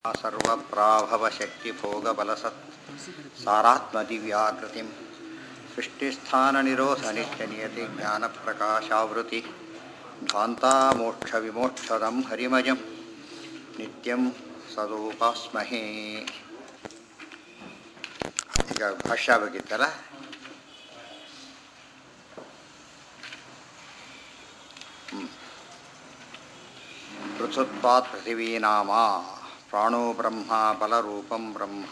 ಸರ್ವಪ್ರಾಭವಶಕ್ತಿಭೋಗಬಲಸತ್ ಸಾರಾತ್ಮದಿವ್ಯಾಕೃತಿಂ ಸೃಷ್ಟಿಸ್ಥಾನನಿರೋಧನಿತ್ಯನಿಯತಿ ಜ್ಞಾನಪ್ರಕಾಶಾವೃತಿ ಧ್ವಾಂತಾಮೋಕ್ಷವಿಮೋಕ್ಷದಂ ಹರಿಮಜಂ ನಿತ್ಯಂ ಸದೋಪಾಸ್ಮಹೇ ಈಗ ಭಾಷ್ಯ ಬೇಕಿತ್ತಲ್ಲ ಪೃಥುತ್ವಾತ್ ಪೃಥಿವೀ ನಾಮ ಪ್ರಾಣೋ ಬ್ರಹ್ಮ ಬಲರೂಪಂ ಬ್ರಹ್ಮ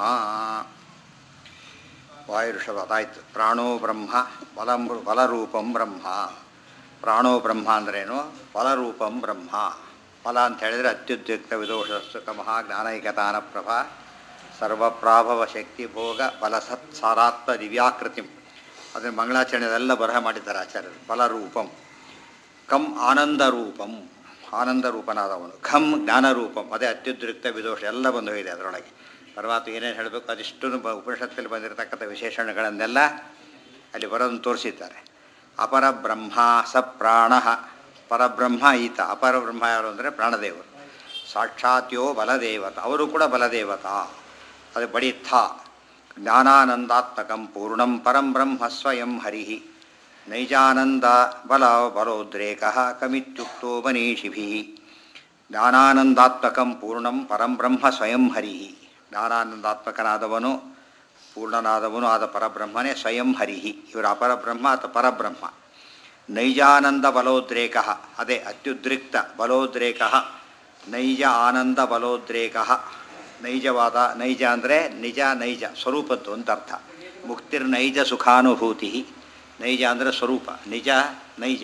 ವಾಯುಋಷಭ ಅದಾಯ್ತು ಪ್ರಾಣೋ ಬ್ರಹ್ಮ ಬಲಂ ಬಲರೂಪಂ ಬ್ರಹ್ಮ ಪ್ರಾಣೋ ಬ್ರಹ್ಮ ಅಂದ್ರೇನು ಬಲರೂಪಂ ಬ್ರಹ್ಮ ಫಲ ಅಂತ ಹೇಳಿದರೆ ಅತ್ಯುದ್ಯುಕ್ತ ವಿದೋಷಸ್ತು ಕಮಃ ಜ್ಞಾನೈಕತಾನ ಪ್ರಭಾ ಸರ್ವಪ್ರಾಭವ ಶಕ್ತಿ ಭೋಗ ಬಲಸತ್ ಸಾರಾತ್ಮ ದಿವ್ಯಾಕೃತಿಂ ಅದನ್ನು ಮಂಗಳಾಚರಣೆದೆಲ್ಲ ಬರಹ ಮಾಡಿದ್ದಾರೆ ಆಚಾರ್ಯರು ಬಲರೂಪಂ ಕಂ ಆನಂದರೂಪಂ ಆನಂದರೂಪನಾದವನು ಖಂ ಜ್ಞಾನರೂಪಂ ಅದೇ ಅತ್ಯುದ್ರಿಕ್ತ ವಿದೋಷ ಎಲ್ಲ ಬಂದು ಹೋಗಿದೆ ಅದರೊಳಗೆ ಪರಮಾತ್ಮ ಏನೇನು ಹೇಳಬೇಕು ಅದಿಷ್ಟು ಬ ಉಪನಿಷತ್ತಲ್ಲಿ ಬಂದಿರತಕ್ಕಂಥ ವಿಶೇಷಣಗಳನ್ನೆಲ್ಲ ಅಲ್ಲಿ ಬರೋದನ್ನು ತೋರಿಸಿದ್ದಾರೆ ಅಪರಬ್ರಹ್ಮ ಸ ಪ್ರಾಣ ಪರಬ್ರಹ್ಮ ಈತ ಅಪರಬ್ರಹ್ಮ ಯಾರು ಅಂದರೆ ಪ್ರಾಣದೇವರು ಸಾಕ್ಷಾತ್ಯೋ ಬಲದೇವತ ಅವರು ಕೂಡ ಬಲದೇವತಾ ಅದು ಬಡಿಥ ಜ್ಞಾನಾನಂದಾತ್ಮಕಂ ಪೂರ್ಣಂ ಪರಂ ಬ್ರಹ್ಮ ಸ್ವಯಂ ಹರಿ ನೈಜಾನಂದ ಬಲ ಬಲೋದ್ರೇಕ ಕಮಿತ್ಯುಕ್ತೋ ಮನೀಷಿಭಿ ಜ್ಞಾನಾನಂದಾತ್ಮಕಂ ಪೂರ್ಣಂ ಪರಂ ಬ್ರಹ್ಮ ಸ್ವಯಂ ಹರಿ ಜ್ಞಾನಾನಂದಾತ್ಮಕನಾದವನು ಪೂರ್ಣನಾದವನು ಆದ ಪರಬ್ರಹ್ಮನೇ ಸ್ವಯಂ ಹರಿ ಇವರ ಅಪರಬ್ರಹ್ಮ ಅಥವಾ ಪರಬ್ರಹ್ಮ ನೈಜಾನಂದ ಬಲೋದ್ರೇಕ ಅದೇ ಅತ್ಯುದ್ರಿಕ್ತ ಬಲೋದ್ರೇಕ ನೈಜ ಆನಂದ ಬಲೋದ್ರೇಕ ನೈಜವಾದ ನೈಜ ಅಂದರೆ ನಿಜ ನೈಜ ಸ್ವರೂಪದ್ದು ಅಂತ ಅರ್ಥ ಮುಕ್ತಿರ್ನೈಜ ಸುಖಾನುಭೂತಿ ನೈಜ ಅಂದರೆ ಸ್ವರೂಪ ನಿಜ ನೈಜ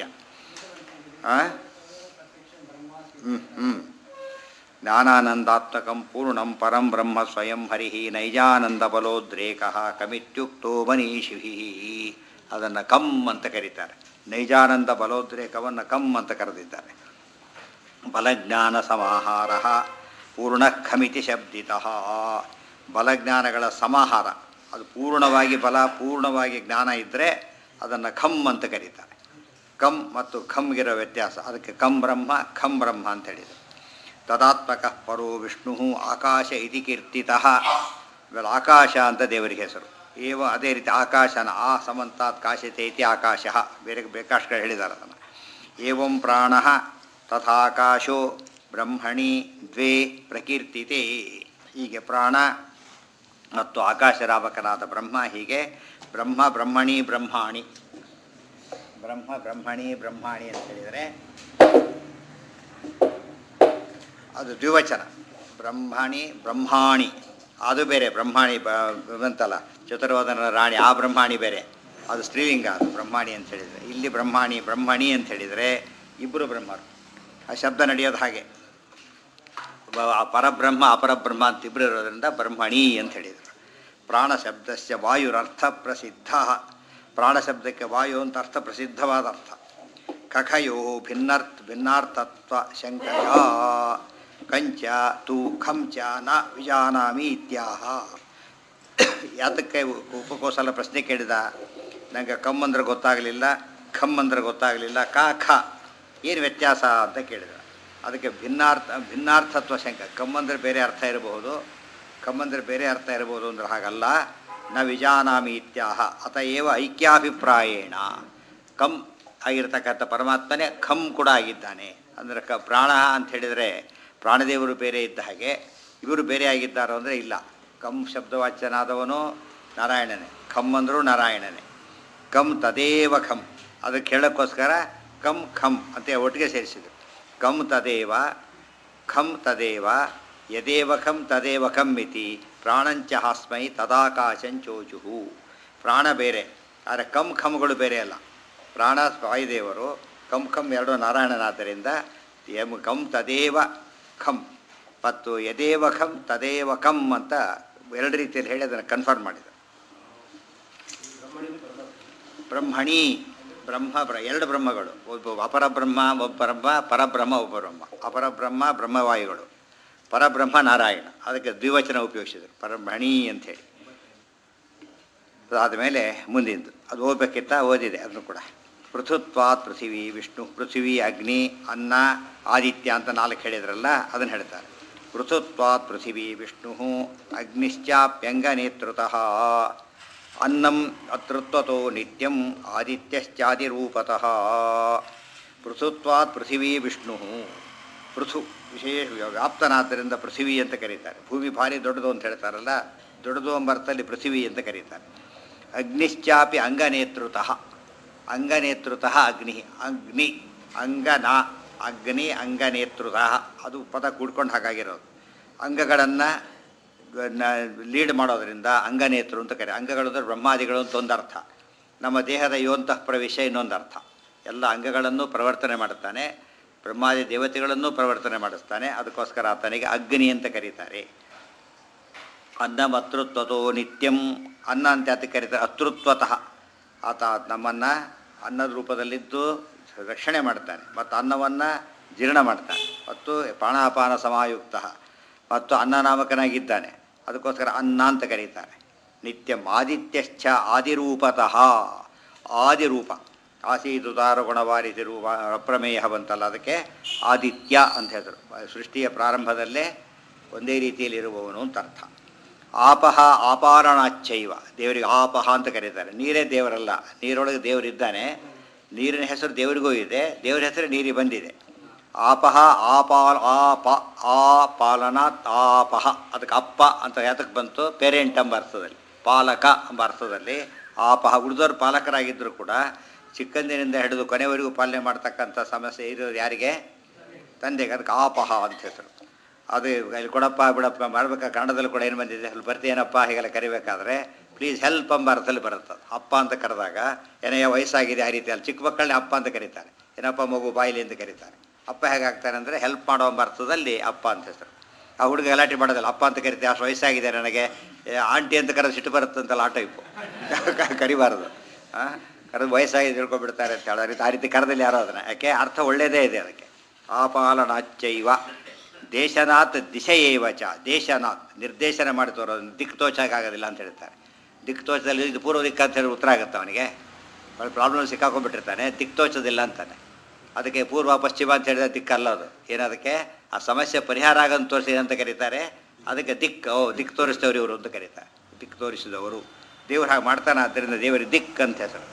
ಹ್ಞೂ ಹ್ಞೂ ಜ್ಞಾನಾನಂದಾತ್ಮಕಂ ಪೂರ್ಣಂ ಪರಂ ಬ್ರಹ್ಮ ಸ್ವಯಂ ಹರಿ ನೈಜಾನಂದ ಬಲೋದ್ರೇಕ ಕಮಿತ್ಯುಕ್ತೋ ಮನೀಷಿಭಿ ಅದನ್ನು ಕಮ್ ಅಂತ ಕರೀತಾರೆ ನೈಜಾನಂದ ಬಲೋದ್ರೇಕವನ್ನು ಕಮ್ ಅಂತ ಕರೆದಿದ್ದಾರೆ ಬಲಜ್ಞಾನ ಸಮಾಹಾರ ಪೂರ್ಣ ಖಮಿತಿ ಶಬ್ದಿತಃ ಬಲಜ್ಞಾನಗಳ ಸಮಾಹಾರ ಅದು ಪೂರ್ಣವಾಗಿ ಬಲ ಪೂರ್ಣವಾಗಿ ಜ್ಞಾನ ಇದ್ದರೆ ಅದನ್ನು ಖಮ್ ಅಂತ ಕರೀತಾರೆ ಕಮ್ ಮತ್ತು ಖಮ್ಗಿರೋ ವ್ಯತ್ಯಾಸ ಅದಕ್ಕೆ ಕಂ ಬ್ರಹ್ಮ ಖಂ ಬ್ರಹ್ಮ ಅಂತ ಹೇಳಿದರು ತದಾತ್ಮಕ ಪರೋ ವಿಷ್ಣು ಆಕಾಶ ಇತಿ ಕೀರ್ತಿತಃ ಇವೆಲ್ಲ ಆಕಾಶ ಅಂತ ದೇವರಿಗೆ ಹೆಸರು ಏವ ಅದೇ ರೀತಿ ಆಕಾಶನ ಆ ಸಮಂತಾತ್ ಕಾಶತೆ ಇತಿ ಆಕಾಶ ಬೇರೆ ಬೇಕಾಷ್ಟು ಹೇಳಿದ್ದಾರೆ ಅದನ್ನು ಏವಂ ಪ್ರಾಣ ತಥಾಕಾಶೋ ಬ್ರಹ್ಮಣಿ ದ್ವೇ ಪ್ರಕೀರ್ತಿತೆ ಹೀಗೆ ಪ್ರಾಣ ಮತ್ತು ಆಕಾಶರಾಮಕನಾದ ಬ್ರಹ್ಮ ಹೀಗೆ ಬ್ರಹ್ಮ ಬ್ರಹ್ಮಣಿ ಬ್ರಹ್ಮಾಣಿ ಬ್ರಹ್ಮ ಬ್ರಹ್ಮಣಿ ಬ್ರಹ್ಮಾಣಿ ಅಂತ ಹೇಳಿದರೆ ಅದು ದ್ವಿವಚನ ಬ್ರಹ್ಮಣಿ ಬ್ರಹ್ಮಾಣಿ ಅದು ಬೇರೆ ಬ್ರಹ್ಮಾಣಿ ಬ ಬಂತಲ್ಲ ಚತುರ್ವದನ ರಾಣಿ ಆ ಬ್ರಹ್ಮಾಣಿ ಬೇರೆ ಅದು ಸ್ತ್ರೀಲಿಂಗ ಅದು ಬ್ರಹ್ಮಾಣಿ ಅಂತ ಹೇಳಿದರೆ ಇಲ್ಲಿ ಬ್ರಹ್ಮಾಣಿ ಬ್ರಹ್ಮಣಿ ಅಂತ ಹೇಳಿದರೆ ಇಬ್ಬರು ಬ್ರಹ್ಮರು ಆ ಶಬ್ದ ನಡೆಯೋದು ಹಾಗೆ ಪರಬ್ರಹ್ಮ ಅಪರಬ್ರಹ್ಮ ಅಂತ ಇಬ್ಬರು ಇರೋದ್ರಿಂದ ಬ್ರಹ್ಮಣಿ ಅಂತ ಹೇಳಿದರು ಪ್ರಾಣ ಶಬ್ದಸ್ಯ ವಾಯುರರ್ಥ ಪ್ರಸಿದ್ಧ ಪ್ರಾಣ ಶಬ್ದಕ್ಕೆ ವಾಯು ಅಂತ ಅರ್ಥ ಪ್ರಸಿದ್ಧವಾದ ಅರ್ಥ ಕಖಯೋ ಭಿನ್ನರ್ಥ ಭಿನ್ನಾರ್ಥತ್ವ ಶಂಕಯ ಕಂಚ ತೂ ಖಂಚ ನ ವಿಜಾನಾಮಿ ಇತ್ಯಾಹ ಯಾತಕ್ಕೆ ಉಪಕೋಸಲ ಪ್ರಶ್ನೆ ಕೇಳಿದ ನನಗೆ ಕಮ್ ಅಂದ್ರೆ ಗೊತ್ತಾಗಲಿಲ್ಲ ಖಮ್ ಅಂದ್ರೆ ಗೊತ್ತಾಗಲಿಲ್ಲ ಕ ಖ ಏನು ವ್ಯತ್ಯಾಸ ಅಂತ ಕೇಳಿದ ಅದಕ್ಕೆ ಭಿನ್ನಾರ್ಥ ಭಿನ್ನಾರ್ಥತ್ವ ಶಂಕ ಕಮ್ ಅಂದರೆ ಬೇರೆ ಅರ್ಥ ಇರಬಹುದು ಕಮ್ ಅಂದರೆ ಬೇರೆ ಅರ್ಥ ಇರಬಹುದು ಅಂದ್ರೆ ಹಾಗಲ್ಲ ನ ವಿಜಾನಾಮಿ ಇತ್ಯಾಹ ಅತಏವ ಐಕ್ಯಾಭಿಪ್ರಾಯೇಣ ಕಮ್ ಆಗಿರ್ತಕ್ಕಂಥ ಪರಮಾತ್ಮನೇ ಖಮ್ ಕೂಡ ಆಗಿದ್ದಾನೆ ಅಂದರೆ ಕ ಪ್ರಾಣ ಅಂತ ಹೇಳಿದರೆ ಪ್ರಾಣದೇವರು ಬೇರೆ ಇದ್ದ ಹಾಗೆ ಇವರು ಬೇರೆ ಆಗಿದ್ದಾರೋ ಅಂದರೆ ಇಲ್ಲ ಕಮ್ ಶಬ್ದವಾಚ್ಯನಾದವನು ನಾರಾಯಣನೇ ಖಮ್ ಅಂದರೂ ನಾರಾಯಣನೇ ಕಮ್ ತದೇವ ಖಮ್ ಅದಕ್ಕೆ ಹೇಳೋಕ್ಕೋಸ್ಕರ ಕಮ್ ಖಮ್ ಅಂತ ಒಟ್ಟಿಗೆ ಸೇರಿಸಿದರು ಕಮ್ ತದೇವ ಖಮ್ ತದೇವ ಯದೇವ ಖಂ ತದೇವ ಖಮ್ ಇತಿ ಪ್ರಾಣಂಚ ಹಾಸ್ಮೈ ತದಾಕಾಶಂಚೋಜುಹು ಪ್ರಾಣ ಬೇರೆ ಆದರೆ ಕಮ್ ಖಮ್ಗಳು ಬೇರೆ ಅಲ್ಲ ಪ್ರಾಣ ವಾಯುದೇವರು ಕಂ ಖಮ್ ಎರಡು ನಾರಾಯಣನಾದ್ದರಿಂದ ಎಂ ಕಂ ತದೇವ ಖಂ ಮತ್ತು ಯದೇವ ಖಂ ತದೇವ ಕಂ ಅಂತ ಎರಡು ರೀತಿಯಲ್ಲಿ ಹೇಳಿ ಅದನ್ನು ಕನ್ಫರ್ಮ್ ಮಾಡಿದರು ಬ್ರಹ್ಮಣಿ ಬ್ರಹ್ಮ ಬ್ರ ಎರಡು ಬ್ರಹ್ಮಗಳು ಒಬ್ಬ ಅಪರಬ್ರಹ್ಮ ಒಬ್ಬ ಬ್ರಹ್ಮ ಪರಬ್ರಹ್ಮ ಒಬ್ಬ ಬ್ರಹ್ಮ ಅಪರಬ್ರಹ್ಮ ಬ್ರಹ್ಮವಾಯುಗಳು ಪರಬ್ರಹ್ಮ ನಾರಾಯಣ ಅದಕ್ಕೆ ದ್ವಿವಚನ ಉಪಯೋಗಿಸಿದರು ಪರಬ್ರಹ್ಮಣಿ ಅಂಥೇಳಿ ಅದಾದಮೇಲೆ ಮುಂದಿಂದು ಅದು ಓದಬೇಕಿತ್ತ ಓದಿದೆ ಅದನ್ನು ಕೂಡ ಪೃಥುತ್ವಾತ್ ಪೃಥಿವಿ ವಿಷ್ಣು ಪೃಥಿವಿ ಅಗ್ನಿ ಅನ್ನ ಆದಿತ್ಯ ಅಂತ ನಾಲ್ಕು ಹೇಳಿದ್ರಲ್ಲ ಅದನ್ನು ಹೇಳ್ತಾರೆ ಪೃಥುತ್ವಾತ್ ಪೃಥಿವೀ ವಿಷ್ಣು ಅಗ್ನಿಶ್ಚಾಪ್ಯಂಗನೇತೃತಃ ಅನ್ನಂ ಅತೃತ್ವತೋ ನಿತ್ಯಂ ಆದಿತ್ಯಶ್ಚಾದಿರೂಪತಃ ಪೃಥುತ್ವಾತ್ ಪೃಥಿವೀ ವಿಷ್ಣು ಪೃಥು ವಿಶೇಷ ವ್ಯಾಪ್ತನಾದ್ದರಿಂದ ಪೃಥಿವಿ ಅಂತ ಕರೀತಾರೆ ಭೂಮಿ ಭಾರಿ ದೊಡ್ಡದು ಅಂತ ಹೇಳ್ತಾರಲ್ಲ ದೊಡ್ಡದು ಎಂಬ ಅರ್ಥದಲ್ಲಿ ಪೃಥಿವಿ ಅಂತ ಕರೀತಾರೆ ಅಗ್ನಿಶ್ಚಾಪಿ ಅಂಗನೇತೃತಃ ಅಂಗನೇತೃತಃ ಅಗ್ನಿ ಅಗ್ನಿ ಅಂಗನ ಅಗ್ನಿ ಅಂಗನೇತೃತಃ ಅದು ಪದ ಕೂಡ್ಕೊಂಡು ಹಾಗಾಗಿರೋದು ಅಂಗಗಳನ್ನು ಲೀಡ್ ಮಾಡೋದರಿಂದ ಅಂಗನೇತೃ ಅಂತ ಕರೆ ಅಂಗಗಳು ಅಂದರೆ ಬ್ರಹ್ಮಾದಿಗಳು ಅಂತ ಒಂದು ಅರ್ಥ ನಮ್ಮ ದೇಹದ ಯೋಂತಃ ಪ್ರವೇಶ ಇನ್ನೊಂದು ಅರ್ಥ ಎಲ್ಲ ಅಂಗಗಳನ್ನು ಪ್ರವರ್ತನೆ ಮಾಡುತ್ತಾನೆ ಬ್ರಹ್ಮಾದಿ ದೇವತೆಗಳನ್ನು ಪ್ರವರ್ತನೆ ಮಾಡಿಸ್ತಾನೆ ಅದಕ್ಕೋಸ್ಕರ ಆತನಿಗೆ ಅಗ್ನಿ ಅಂತ ಕರೀತಾರೆ ಅನ್ನ ಅತೃತ್ವತೋ ನಿತ್ಯಂ ಅನ್ನ ಅಂತ ಅದಕ್ಕೆ ಕರೀತಾರೆ ಅತೃತ್ವತಃ ಆತ ನಮ್ಮನ್ನು ಅನ್ನದ ರೂಪದಲ್ಲಿದ್ದು ರಕ್ಷಣೆ ಮಾಡ್ತಾನೆ ಮತ್ತು ಅನ್ನವನ್ನು ಜೀರ್ಣ ಮಾಡ್ತಾನೆ ಮತ್ತು ಪ್ರಾಣಾಪಾನ ಸಮಾಯುಕ್ತ ಮತ್ತು ಅನ್ನನಾಮಕನಾಗಿದ್ದಾನೆ ಅದಕ್ಕೋಸ್ಕರ ಅನ್ನ ಅಂತ ಕರೀತಾರೆ ನಿತ್ಯಂ ಆದಿತ್ಯಶ್ಚ ಆದಿರೂಪತಃ ಆದಿರೂಪ ಆಸೀತು ಗುಣವಾರಿಸಿ ರೂಪ ಅಪ್ರಮೇಯ ಬಂತಲ್ಲ ಅದಕ್ಕೆ ಆದಿತ್ಯ ಅಂತ ಹೆಸರು ಸೃಷ್ಟಿಯ ಪ್ರಾರಂಭದಲ್ಲೇ ಒಂದೇ ರೀತಿಯಲ್ಲಿ ಇರುವವನು ಅಂತ ಅರ್ಥ ಆಪಹ ಆಪಾರಣಾಚ್ಚೈವ ದೇವರಿಗೆ ಆಪಹ ಅಂತ ಕರೀತಾರೆ ನೀರೇ ದೇವರಲ್ಲ ನೀರೊಳಗೆ ದೇವರಿದ್ದಾನೆ ನೀರಿನ ಹೆಸರು ದೇವರಿಗೂ ಇದೆ ದೇವರ ಹೆಸರು ನೀರಿಗೆ ಬಂದಿದೆ ಆಪಹ ಆಪಾಲ್ ಆಪ ಆ ಪಾಲನಾತ್ ಆಪಹ ಅದಕ್ಕೆ ಅಪ್ಪ ಅಂತ ಯಾತಕ್ಕೆ ಬಂತು ಪೇರೆಂಟ್ ಎಂಬ ಅರ್ಥದಲ್ಲಿ ಪಾಲಕ ಎಂಬ ಅರ್ಥದಲ್ಲಿ ಆಪಹ ಉಳಿದವರು ಪಾಲಕರಾಗಿದ್ದರೂ ಕೂಡ ಚಿಕ್ಕಂದಿನಿಂದ ಹಿಡಿದು ಕೊನೆವರೆಗೂ ಪಾಲನೆ ಮಾಡ್ತಕ್ಕಂಥ ಸಮಸ್ಯೆ ಇರೋದು ಯಾರಿಗೆ ತಂದೆಗೆ ಅದಕ್ಕೆ ಆಪಹ ಅಂತ ಹೆಸರು ಅದು ಇಲ್ಲಿ ಕೊಡಪ್ಪ ಬಿಡಪ್ಪ ಮಾಡ್ಬೇಕಾ ಕನ್ನಡದಲ್ಲಿ ಕೂಡ ಏನು ಬಂದಿದೆ ಅಲ್ಲಿ ಬರ್ತೀಯೇನಪ್ಪ ಹೀಗೆಲ್ಲ ಕರಿಬೇಕಾದ್ರೆ ಪ್ಲೀಸ್ ಹೆಲ್ಪ್ ಎಂಬ ಅರ್ಥದಲ್ಲಿ ಬರುತ್ತೆ ಅದು. ಅಪ್ಪ ಅಂತ ಕರೆದಾಗ ಏನಯ್ಯ ವಯಸ್ಸಾಗಿದೆ ಆ ರೀತಿ ಅಲ್ಲಿ ಚಿಕ್ಕ ಮಕ್ಕಳನ್ನೇ ಅಪ್ಪ ಅಂತ ಕರೀತಾರೆ ಏನಪ್ಪ ಮಗು ಬಾಯಿಲಿ ಅಂತ ಕರೀತಾರೆ ಅಪ್ಪ ಹೇಗಾಗ್ತಾನೆ ಅಂದರೆ ಹೆಲ್ಪ್ ಮಾಡೋ ಎಂಬ ಅರ್ಥದಲ್ಲಿ ಅಪ್ಪ ಅಂತ ಹೆಸರು ಆ ಹುಡುಗ ಗಲಾಟೆ ಮಾಡೋದಿಲ್ಲ ಅಪ್ಪ ಅಂತ ಕರಿತೀವಿ ಅಷ್ಟು ವಯಸ್ಸಾಗಿದೆ ನನಗೆ ಏ, ಆಂಟಿ ಅಂತ ಕರೆದು ಸಿಟ್ಟು ಬರುತ್ತಂತಲ್ಲ ಆ ಟೈಪು ಕರಿಬಾರದು ಹಾಂ ಕರೆದು ವಯಸ್ಸಾಗಿ ತಿಳ್ಕೊಬಿಡ್ತಾರೆ ಅಂತ ಹೇಳೋ ರೀತಿ ಆ ರೀತಿ ಕರೆದಲ್ಲಿ ಯಾರೋ ಅದನ್ನು ಯಾಕೆ ಅರ್ಥ ಒಳ್ಳೆಯದೇ ಇದೆ ಅದಕ್ಕೆ ಆಪಾಲನಾಚ್ಚೈವ ದೇಶನಾಥ್ ದಿಶೆಯೇವ ಚ ದೇಶನಾಥ್ ನಿರ್ದೇಶನ ಮಾಡಿ ತೋರೋದು ದಿಕ್ಕು ತೋಚಾಗೋದಿಲ್ಲ ಅಂತ ಹೇಳ್ತಾರೆ ದಿಕ್ಕು ತೋಚದಲ್ಲಿ ಇದು ಪೂರ್ವ ದಿಕ್ಕ ಅಂತ ಹೇಳಿ ಉತ್ತರ ಆಗುತ್ತೆ ಅವನಿಗೆ ಭಾಳ ಪ್ರಾಬ್ಲಮ್ ಸಿಕ್ಕಾಕೊಂಡ್ಬಿಟ್ಟಿರ್ತಾನೆ ದಿಕ್ಕು ತೋಚೋದಿಲ್ಲ ಅಂತಾನೆ ಅದಕ್ಕೆ ಪೂರ್ವ ಪಶ್ಚಿಮ ಅಂತ ಹೇಳಿದ್ರೆ ದಿಕ್ಕಲ್ಲ ಅದು ಏನದಕ್ಕೆ ಆ ಸಮಸ್ಯೆ ಪರಿಹಾರ ಆಗಂತ ತೋರಿಸಿದೆ ಅಂತ ಕರೀತಾರೆ ಅದಕ್ಕೆ ದಿಕ್ಕು ಓ ದಿಕ್ಕು ತೋರಿಸಿದವರು ಇವರು ಅಂತ ಕರೀತಾರೆ ದಿಕ್ಕು ತೋರಿಸಿದವರು ದೇವರು ಹಾಗೆ ಮಾಡ್ತಾನೆ ಆದ್ದರಿಂದ ದೇವರಿಗೆ ದಿಕ್ ಅಂತ ಹೆಸರು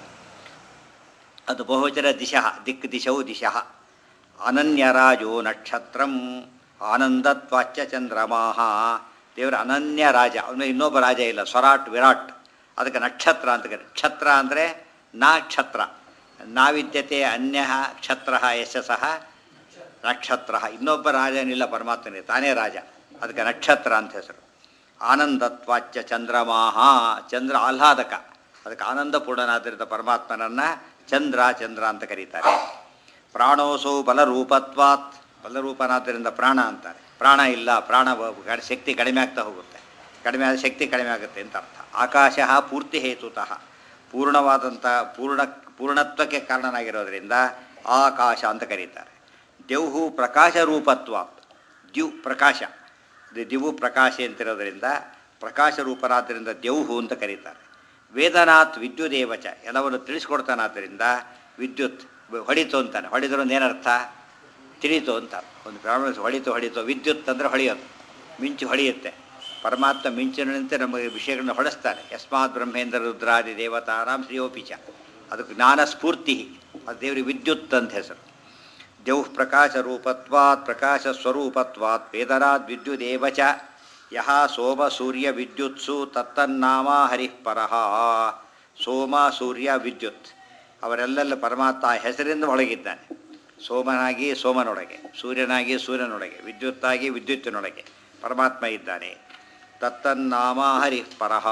ಅದು ಬಹುವಚನ ದಿಶಃ ದಿಕ್ ದಿಶವು ದಿಶಃ ಅನನ್ಯರಾಜೋ ನಕ್ಷತ್ರಂ ಆನಂದತ್ವಾಚ್ಯ ಚಂದ್ರಮಾಹ ದೇವರ ಅನನ್ಯ ರಾಜ ಅವನು ಇನ್ನೊಬ್ಬ ರಾಜ ಇಲ್ಲ ಸ್ವರಾಟ್ ವಿರಾಟ್ ಅದಕ್ಕೆ ನಕ್ಷತ್ರ ಅಂತ ಕರೀತಾರೆ ಕ್ಷತ್ರ ಅಂದರೆ ನಾಕ್ಷತ್ರ ನಾವಿದ್ಯತೆ ಅನ್ಯ ಕ್ಷತ್ರ ಯಶಸ್ಸಃ ನಕ್ಷತ್ರ ಇನ್ನೊಬ್ಬ ರಾಜನಿಲ್ಲ ಪರಮಾತ್ಮನೇ ತಾನೇ ರಾಜ ಅದಕ್ಕೆ ನಕ್ಷತ್ರ ಅಂತ ಹೆಸರು ಆನಂದತ್ವಾಚ್ಯ ಚಂದ್ರಮಾಹ ಚಂದ್ರ ಆಹ್ಲಾದಕ ಅದಕ್ಕೆ ಆನಂದಪೂರ್ಣನಾದ್ರಿಂದ ಪರಮಾತ್ಮನನ್ನು ಚಂದ್ರ ಚಂದ್ರ ಅಂತ ಕರೀತಾರೆ ಪ್ರಾಣೋಸೌ ಬಲರೂಪತ್ವಾತ್ ಬಲರೂಪನಾದ್ದರಿಂದ ಪ್ರಾಣ ಅಂತಾರೆ ಪ್ರಾಣ ಇಲ್ಲ ಪ್ರಾಣ ಬ- ಗ- ಶಕ್ತಿ ಕಡಿಮೆ ಆಗ್ತಾ ಹೋಗುತ್ತೆ ಕಡಿಮೆ ಆದ ಶಕ್ತಿ ಕಡಿಮೆ ಆಗುತ್ತೆ ಅಂತ ಅರ್ಥ ಆಕಾಶ ಪೂರ್ತಿ ಹೇತುತಃ ಪೂರ್ಣವಾದಂಥ ಪೂರ್ಣ ಪೂರ್ಣತ್ವಕ್ಕೆ ಕಾರಣನಾಗಿರೋದ್ರಿಂದ ಆಕಾಶ ಅಂತ ಕರೀತಾರೆ ದೇವ್ಹು ಪ್ರಕಾಶ ರೂಪತ್ವಾತ್ ದ್ಯು ಪ್ರಕಾಶ ದಿ- ದಿವು ಪ್ರಕಾಶ ಅಂತಿರೋದ್ರಿಂದ ಪ್ರಕಾಶ ರೂಪನಾದ್ದರಿಂದ ದೇವ್ಹು ಅಂತ ಕರೀತಾರೆ ವೇದನಾಥ್ ವಿದ್ಯುದೇವಚ ಎಲ್ಲವನ್ನು ತಿಳಿಸ್ಕೊಡ್ತಾನಾದ್ದರಿಂದ ವಿದ್ಯುತ್ ಹೊಡಿತು ಅಂತಾನೆ ಹೊಡಿದ್ರು ಒಂದು ಏನರ್ಥ ತಿಳಿತು ಅಂತ ಒಂದು ಪ್ರಾಬ್ಲಮ್ಸ್ ಹೊಡಿತು ಹೊಡಿತು ವಿದ್ಯುತ್ ಅಂದರೆ ಹೊಳೆಯೋದು ಮಿಂಚು ಹೊಳೆಯುತ್ತೆ ಪರಮಾತ್ಮ ಮಿಂಚಿನಂತೆ ನಮಗೆ ವಿಷಯಗಳನ್ನ ಹೊಡೆಸ್ತಾನೆ ಯಸ್ಮಾತ್ ಬ್ರಹ್ಮೇಂದ್ರ ರುದ್ರಾದಿ ದೇವತಾರಾಮ್ ಶ್ರೀಯೋಪಿಚ ಅದು ಜ್ಞಾನ ಸ್ಫೂರ್ತಿ ಅದು ದೇವರಿಗೆ ವಿದ್ಯುತ್ ಅಂತ ಹೆಸರು ದೇವ್ ಪ್ರಕಾಶ ರೂಪತ್ವಾತ್ ಪ್ರಕಾಶ ಸ್ವರೂಪತ್ವಾತ್ ವೇದನಾದ್ ವಿದ್ಯುದೇವ ಚ ಯಹ ಸೋಮ ಸೂರ್ಯ ವಿದ್ಯುತ್ಸು ತತ್ತನ್ನಾಮ ಹರಿಃ ಪರಃ ಸೋಮ ಸೂರ್ಯ ವಿದ್ಯುತ್ ಅವರೆಲ್ಲೆಲ್ಲ ಪರಮಾತ್ಮ ಆ ಹೆಸರಿಂದ ಒಳಗಿದ್ದಾನೆ ಸೋಮನಾಗಿ ಸೋಮನೊಳಗೆ ಸೂರ್ಯನಾಗಿ ಸೂರ್ಯನೊಳಗೆ ವಿದ್ಯುತ್ತಾಗಿ ವಿದ್ಯುತ್ತಿನೊಳಗೆ ಪರಮಾತ್ಮ ಇದ್ದಾನೆ ತತ್ತನ್ನಾಮ ಹರಿಃ ಪರಃ